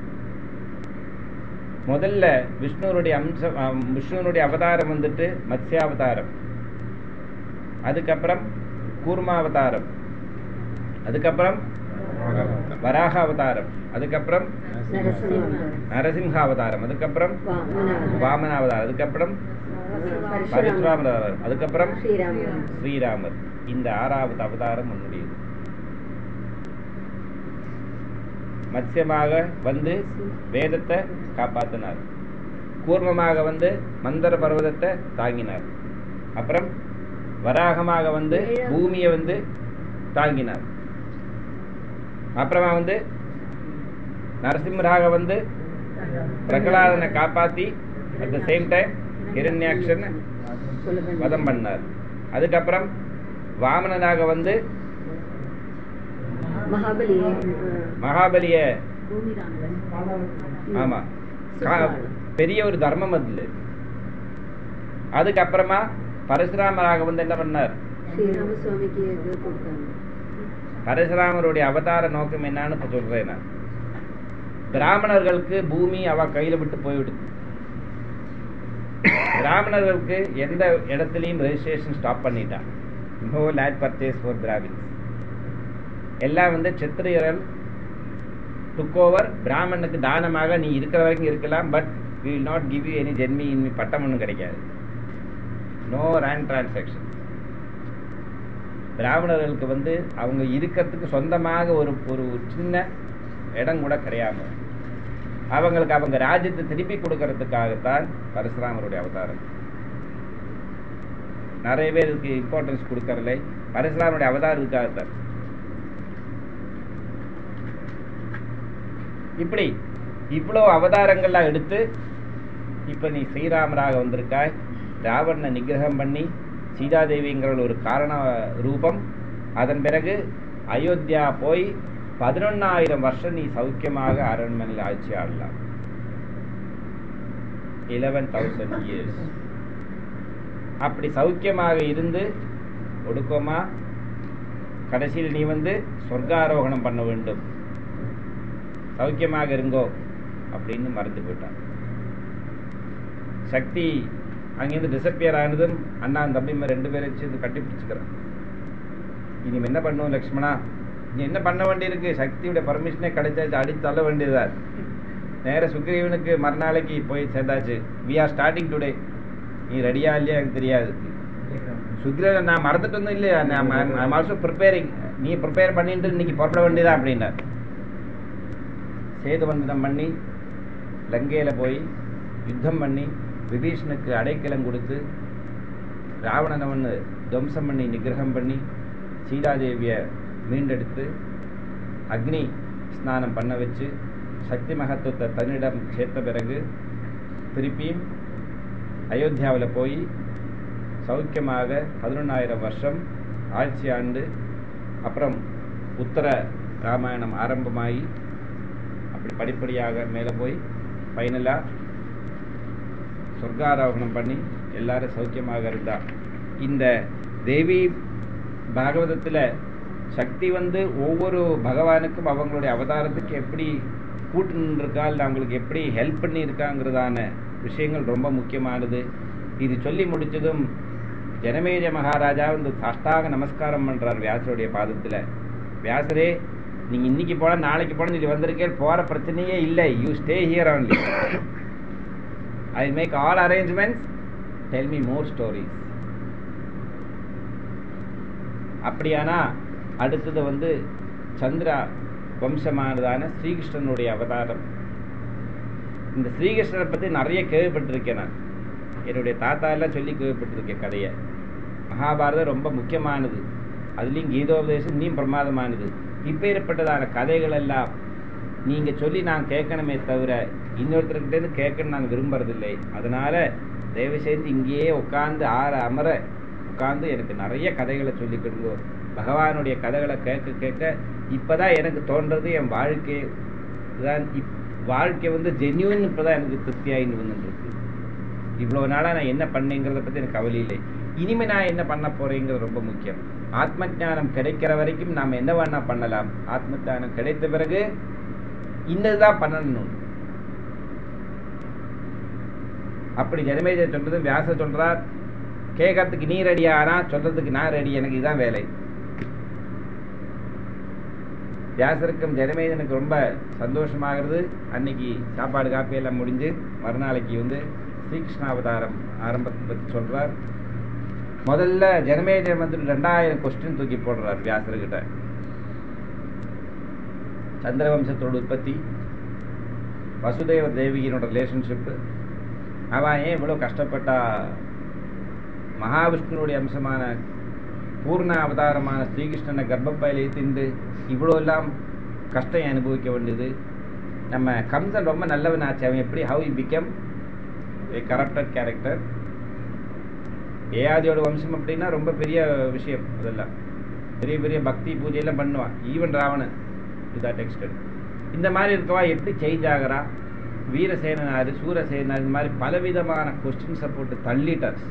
முதல்ல விஷ்ணுவனுடைய அம்சம் அம், விஷ்ணுவனுடைய அவதாரம் வந்துட்டு மத்ஸ்யாவதாரம் அதுக்கப்புறம் கூர்மாவதாரம் அதுக்கப்புறம் வராக அவதாரம் அதுக்கப்புறம் நரசிம்ஹாவதாரம் அதுக்கப்புறம் வாமனாவதாரம் அதுக்கப்புறம் பரசுராமர் அவதாரம் அதுக்கப்புறம் ஸ்ரீராமர் ஸ்ரீராமர் இந்த ஆறாவது அவதாரம் உன்னுடையது மத்ஸ்யமாக வந்து வேதத்தை காப்பாத்தினார் கூர்மமாக வந்து மந்தர பர்வதத்தை தாங்கினார் அப்புறம் வராகமாக வந்து பூமியை வந்து தாங்கினார் அப்புறமா வந்து நரசிம்மராக வந்து பிரகலாதனை காப்பாத்தி at the same time Hiranyakshan வதம் பண்ணார் அதுக்கப்புறம் வாமனனாக வந்து மகாபலியே மகாபலிய பூமி ராமன் ஆமா கா- பெரிய ஒரு தர்மம் அதுல அதுக்கப்புறமா பரசுராமராக வந்து என்ன பண்ணார் ஸ்ரீராம சுவாமிக்கு இது கொடுத்தாங்க பரசுராமருடைய அவதார நோக்கம் என்னன்னு இப்ப சொல்றேன் நான் பிராமணர்களுக்கு பூமி அவ கையில விட்டு போய்விடுது பிராமணர்களுக்கு எந்த இடத்துலயும் ரெஜிஸ்ட்ரேஷன் ஸ்டாப் பண்ணிட்டான் no land purchase for Dravids எல்லாம் வந்து க்ஷத்திரியர்கள் டுக் ஓவர் பிராமணனுக்கு தானமாக நீ இருக்கிற வரைக்கும் இருக்கலாம் but we will not give you any ஜென்மி இன்மி பட்டம் ஒன்றும் கிடைக்காது நோ ரேண்ட் டிரான்சாக்ஷன் பிராமணர்களுக்கு வந்து அவங்க இருக்கிறதுக்கு சொந்தமாக ஒரு ஒரு சின்ன இடம் கூட கிடையாம அவங்களுக்கு அவங்க ராஜ்யத்தை திருப்பி கொடுக்கறதுக்காகத்தான் பரசுராமருடைய அவதாரம் நிறைய பேர் இதுக்கு இம்பார்ட்டன்ஸ் கொடுக்கறதில்லை பரசுராமருடைய அவதாரம் இருக்காகத்தான் இப்படி இவ்வளோ அவதாரங்கள்லாம் எடுத்து இப்போ நீ ஸ்ரீராமராக வந்திருக்காய் ராவணனை நிகிரகம் பண்ணி சீதாதேவிங்கிற ஒரு காரண ரூபம் அதன் பிறகு அயோத்தியா போய் பதினொன்னாயிரம் வருஷம் நீ சௌக்கியமாக அரண்மனையில் ஆட்சி ஆடலாம் இலவன் தௌசண்ட் இயர்ஸ் அப்படி சௌக்கியமாக இருந்து ஒடுக்கமா கடைசியில் நீ வந்து சொர்க்காரோகணம் பண்ண வேண்டும் சௌக்கியமாக இருங்கோ அப்படின்னு மறந்து போயிட்டான் சக்தி அங்கேருந்து டிசப்பியர் ஆனதும் அண்ணா தம்பிமா ரெண்டு பேரும் வச்சு கட்டி பிடிச்சிக்கிறேன் இனி என்ன பண்ணுவோம் லக்ஷ்மணா நீ என்ன பண்ண வேண்டியிருக்கு சக்தியோட பர்மிஷனே கிடைச்சாச்சு அடித்து தள்ள வேண்டியதா நேர சுக்ரீவனுக்கு மறுநாளைக்கு போய் சேர்ந்தாச்சு வி ஆர் ஸ்டார்டிங் டுடே நீ ரெடியா இல்லையா எனக்கு தெரியாது சுக்ரீவன் நான் மறந்துட்டு வந்து இல்லையா நான் ஆல்சோ ப்ரிப்பேரிங் நீ ப்ரிப்பேர் பண்ணிட்டு இன்னைக்கு புறப்பட வேண்டியதா அப்படின்னார் சேதுவந்தனம் பண்ணி லங்கையில் போய் யுத்தம் பண்ணி விபீஷனுக்கு அடைக்கலம் கொடுத்து ராவணனை ஒன்று துவம்சம் பண்ணி நிகிரகம் பண்ணி சீதாதேவியை மீண்டெடுத்து அக்னி ஸ்நானம் பண்ண வச்சு சக்தி மகத்துவத்தை தன்னிடம் சேர்த்த பிறகு திருப்பியும் அயோத்தியாவில் போய் சௌக்கியமாக பதினொன்றாயிரம் வருஷம் ஆட்சி ஆண்டு அப்புறம் உத்தர ராமாயணம் ஆரம்பமாகி அப்படி படிப்படியாக மேலே போய் ஃபைனலாக சொர்க்காரோகணம் பண்ணி எல்லாரும் சௌக்கியமாக இருந்தா இந்த தேவி பாகவதத்தில் சக்தி வந்து ஒவ்வொரு பகவானுக்கும் அவங்களுடைய அவதாரத்துக்கு எப்படி கூட்டு நின்றுருக்கா இல்லை அவங்களுக்கு எப்படி ஹெல்ப் பண்ணியிருக்காங்கிறதான விஷயங்கள் ரொம்ப முக்கியமானது இது சொல்லி முடிச்சதும் ஜனமேஜ மகாராஜா வந்து சாஷ்டாக நமஸ்காரம் பண்ணுறார் வியாசருடைய பாதத்தில் வியாசரே நீங்கள் இன்னைக்கு போனால் நாளைக்கு போனால் இது வந்திருக்கேன் போகிற பிரச்சனையே இல்லை you stay here only I make all arrangements tell me more stories அப்படியானா அடுத்தது வந்து சந்திரா வம்சமானதான ஸ்ரீகிருஷ்ணனுடைய அவதாரம் இந்த ஸ்ரீகிருஷ்ணனை பற்றி நிறைய கேள்விப்பட்டிருக்கேன் நான் என்னுடைய தாத்தா எல்லாம் சொல்லி கேள்விப்பட்டிருக்கேன் கதையை மகாபாரதம் ரொம்ப முக்கியமானது அதுலேயும் கீதோபதேசம் இன்னும் பிரமாதமானது இப்பேற்பட்டதான கதைகள் எல்லாம் நீங்கள் சொல்லி நான் கேட்கணுமே தவிர இன்னொருத்தர்கிட்டேருந்து கேட்கணும் நான் விரும்புறதில்லை அதனால் தயவு செய்து இங்கேயே உட்காந்து ஆற அமர உட்காந்து எனக்கு நிறைய கதைகளை சொல்லிக் கொடுங்க பகவானுடைய கதைகளை கேட்க கேட்க இப்போதான் எனக்கு தோன்றது என் வாழ்க்கை தான் இப் வாழ்க்கை வந்து ஜென்யூன் இப்போ தான் எனக்கு திருப்தியாயின்னு வந்துருக்கு இவ்வளோ நாளாக நான் என்ன பண்ணேங்கிறத பற்றி எனக்கு கவலை இல்லை இனிமே நான் என்ன பண்ண போறேங்கிறது ரொம்ப முக்கியம் ஆத்ம ஞானம் கிடைக்கிற வரைக்கும் நாம் என்ன வேணா பண்ணலாம் ஆத்ம ஞானம் கிடைத்த பிறகு இன்னதுதான் பண்ணணும் அப்படி ஜனமேஜ சொல்றது வியாச சொல்றார் கேட்கறதுக்கு நீ ரெடி ஆனா சொல்றதுக்கு நான் ரெடி எனக்கு இதுதான் வேலை வியாசருக்கும் ஜனமேஜனுக்கு ரொம்ப சந்தோஷமாகிறது அன்னைக்கு சாப்பாடு காப்பி எல்லாம் முடிஞ்சு மறுநாளைக்கு வந்து ஸ்ரீகிருஷ்ணாவதாரம் ஆரம்பத்தை பற்றி சொல்றார் முதல்ல ஜனமேஜன் வந்து ரெண்டாயிரம் கொஸ்டின் தூக்கி போடுறார் வியாசர்கிட்ட சந்திரவம்சத்தோட உற்பத்தி வசுதேவ தேவியினோட ரிலேஷன்ஷிப்பு அவன் ஏன் இவ்வளோ கஷ்டப்பட்டா மகாவிஷ்ணுடைய அம்சமான பூர்ண அவதாரமான ஸ்ரீகிருஷ்ணனை கர்ப்பப்பையில திண்டு இவ்வளோ எல்லாம் கஷ்டம் அனுபவிக்க வேண்டியது நம்ம கம்சன் ரொம்ப நல்லவன் ஆச்சு அவன் எப்படி how he become a corrupted character ஏயாதியோட வம்சம் அப்படின்னா ரொம்ப பெரிய விஷயம் அதெல்லாம் பெரிய பெரிய பக்தி பூஜையெல்லாம் பண்ணுவான் even Ravanan to that extent இந்த மாதிரி இருக்கவா எப்படி சேஞ்ச் ஆகிறா வீரசேனாரு சூரசேனார் இந்த மாதிரி பலவிதமான கொஸ்டின்ஸை போட்டு தள்ளிட்டார்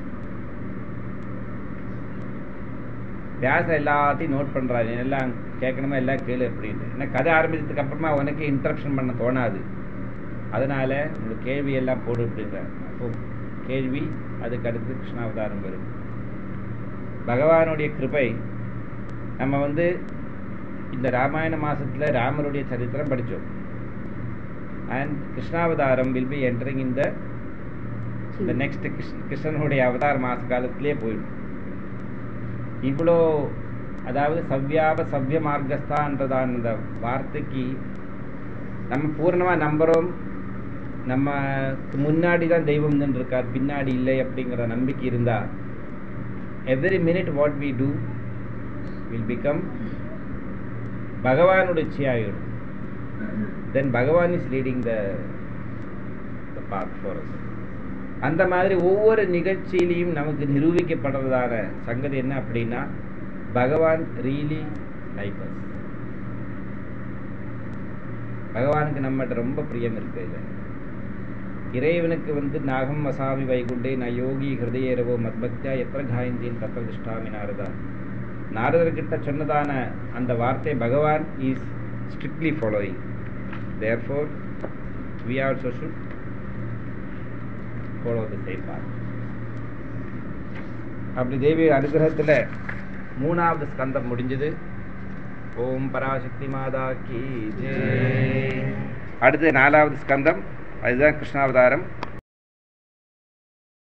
வியாசர் எல்லாத்தையும் நோட் பண்ணுறாரு எல்லாம் கேட்கணுமா எல்லாம் கேளு அப்படின்னு ஏன்னா கதை ஆரம்பிச்சதுக்கு அப்புறமா உனக்கு இன்ட்ரப்ஷன் பண்ண தோணாது அதனால உங்களுக்கு கேள்வி எல்லாம் போடு அப்படின்றார் அப்போ கேள்வி அதுக்கு அடுத்து கிருஷ்ணாவதாரம் வரும் பகவானுடைய கிருபை நம்ம வந்து இந்த ராமாயண மாசத்துல ராமருடைய சரித்திரம் படிச்சோம் அண்ட் கிருஷ்ணாவதாரம் வில் பி என்டரிங் இந்த இந்த நெக்ஸ்ட் கிருஷ்ண கிருஷ்ணனுடைய அவதார மாச காலத்திலே போயிடும் இவ்வளோ அதாவது சவ்யாப சவ்ய மார்க்கஸ்தான்றதான அந்த வார்த்தைக்கு நம்ம பூர்ணமா நம்புறோம் நம்ம முன்னாடி தான் தெய்வம் நின்று இருக்கார் பின்னாடி இல்லை அப்படிங்கிற நம்பிக்கை இருந்தா every minute what we do will become பகவானுடைய ஆகிடும் தென் பகவான் is leading the path for us அந்த மாதிரி ஒவ்வொரு நிகழ்ச்சியிலையும் நமக்கு நிரூபிக்கப்படுறதான சங்கதி என்ன அப்படின்னா பகவான் ரீலி லைக் us பகவானுக்கு நம்மகிட்ட ரொம்ப பிரியம் இருக்கு இதுல இறைவனுக்கு வந்து நாகம் வசாமி வைகுண்டே ந யோகி ஹிருதயரவோ மத்பக்தியா எத்திர காயந்தின் தத்திர திஷ்டாமி நாரதா நாரதர்கிட்ட சொன்னதான அந்த வார்த்தை பகவான் is strictly following therefore we also should follow the same path அப்படி தேவி அனுகிரகத்துல மூணாவது ஸ்கந்தம் முடிஞ்சது ஓம் பராசக்தி மாதா கி ஜெய் அடுத்து நாலாவது ஸ்கந்தம் அதுதான் கிருஷ்ணாவதாரம்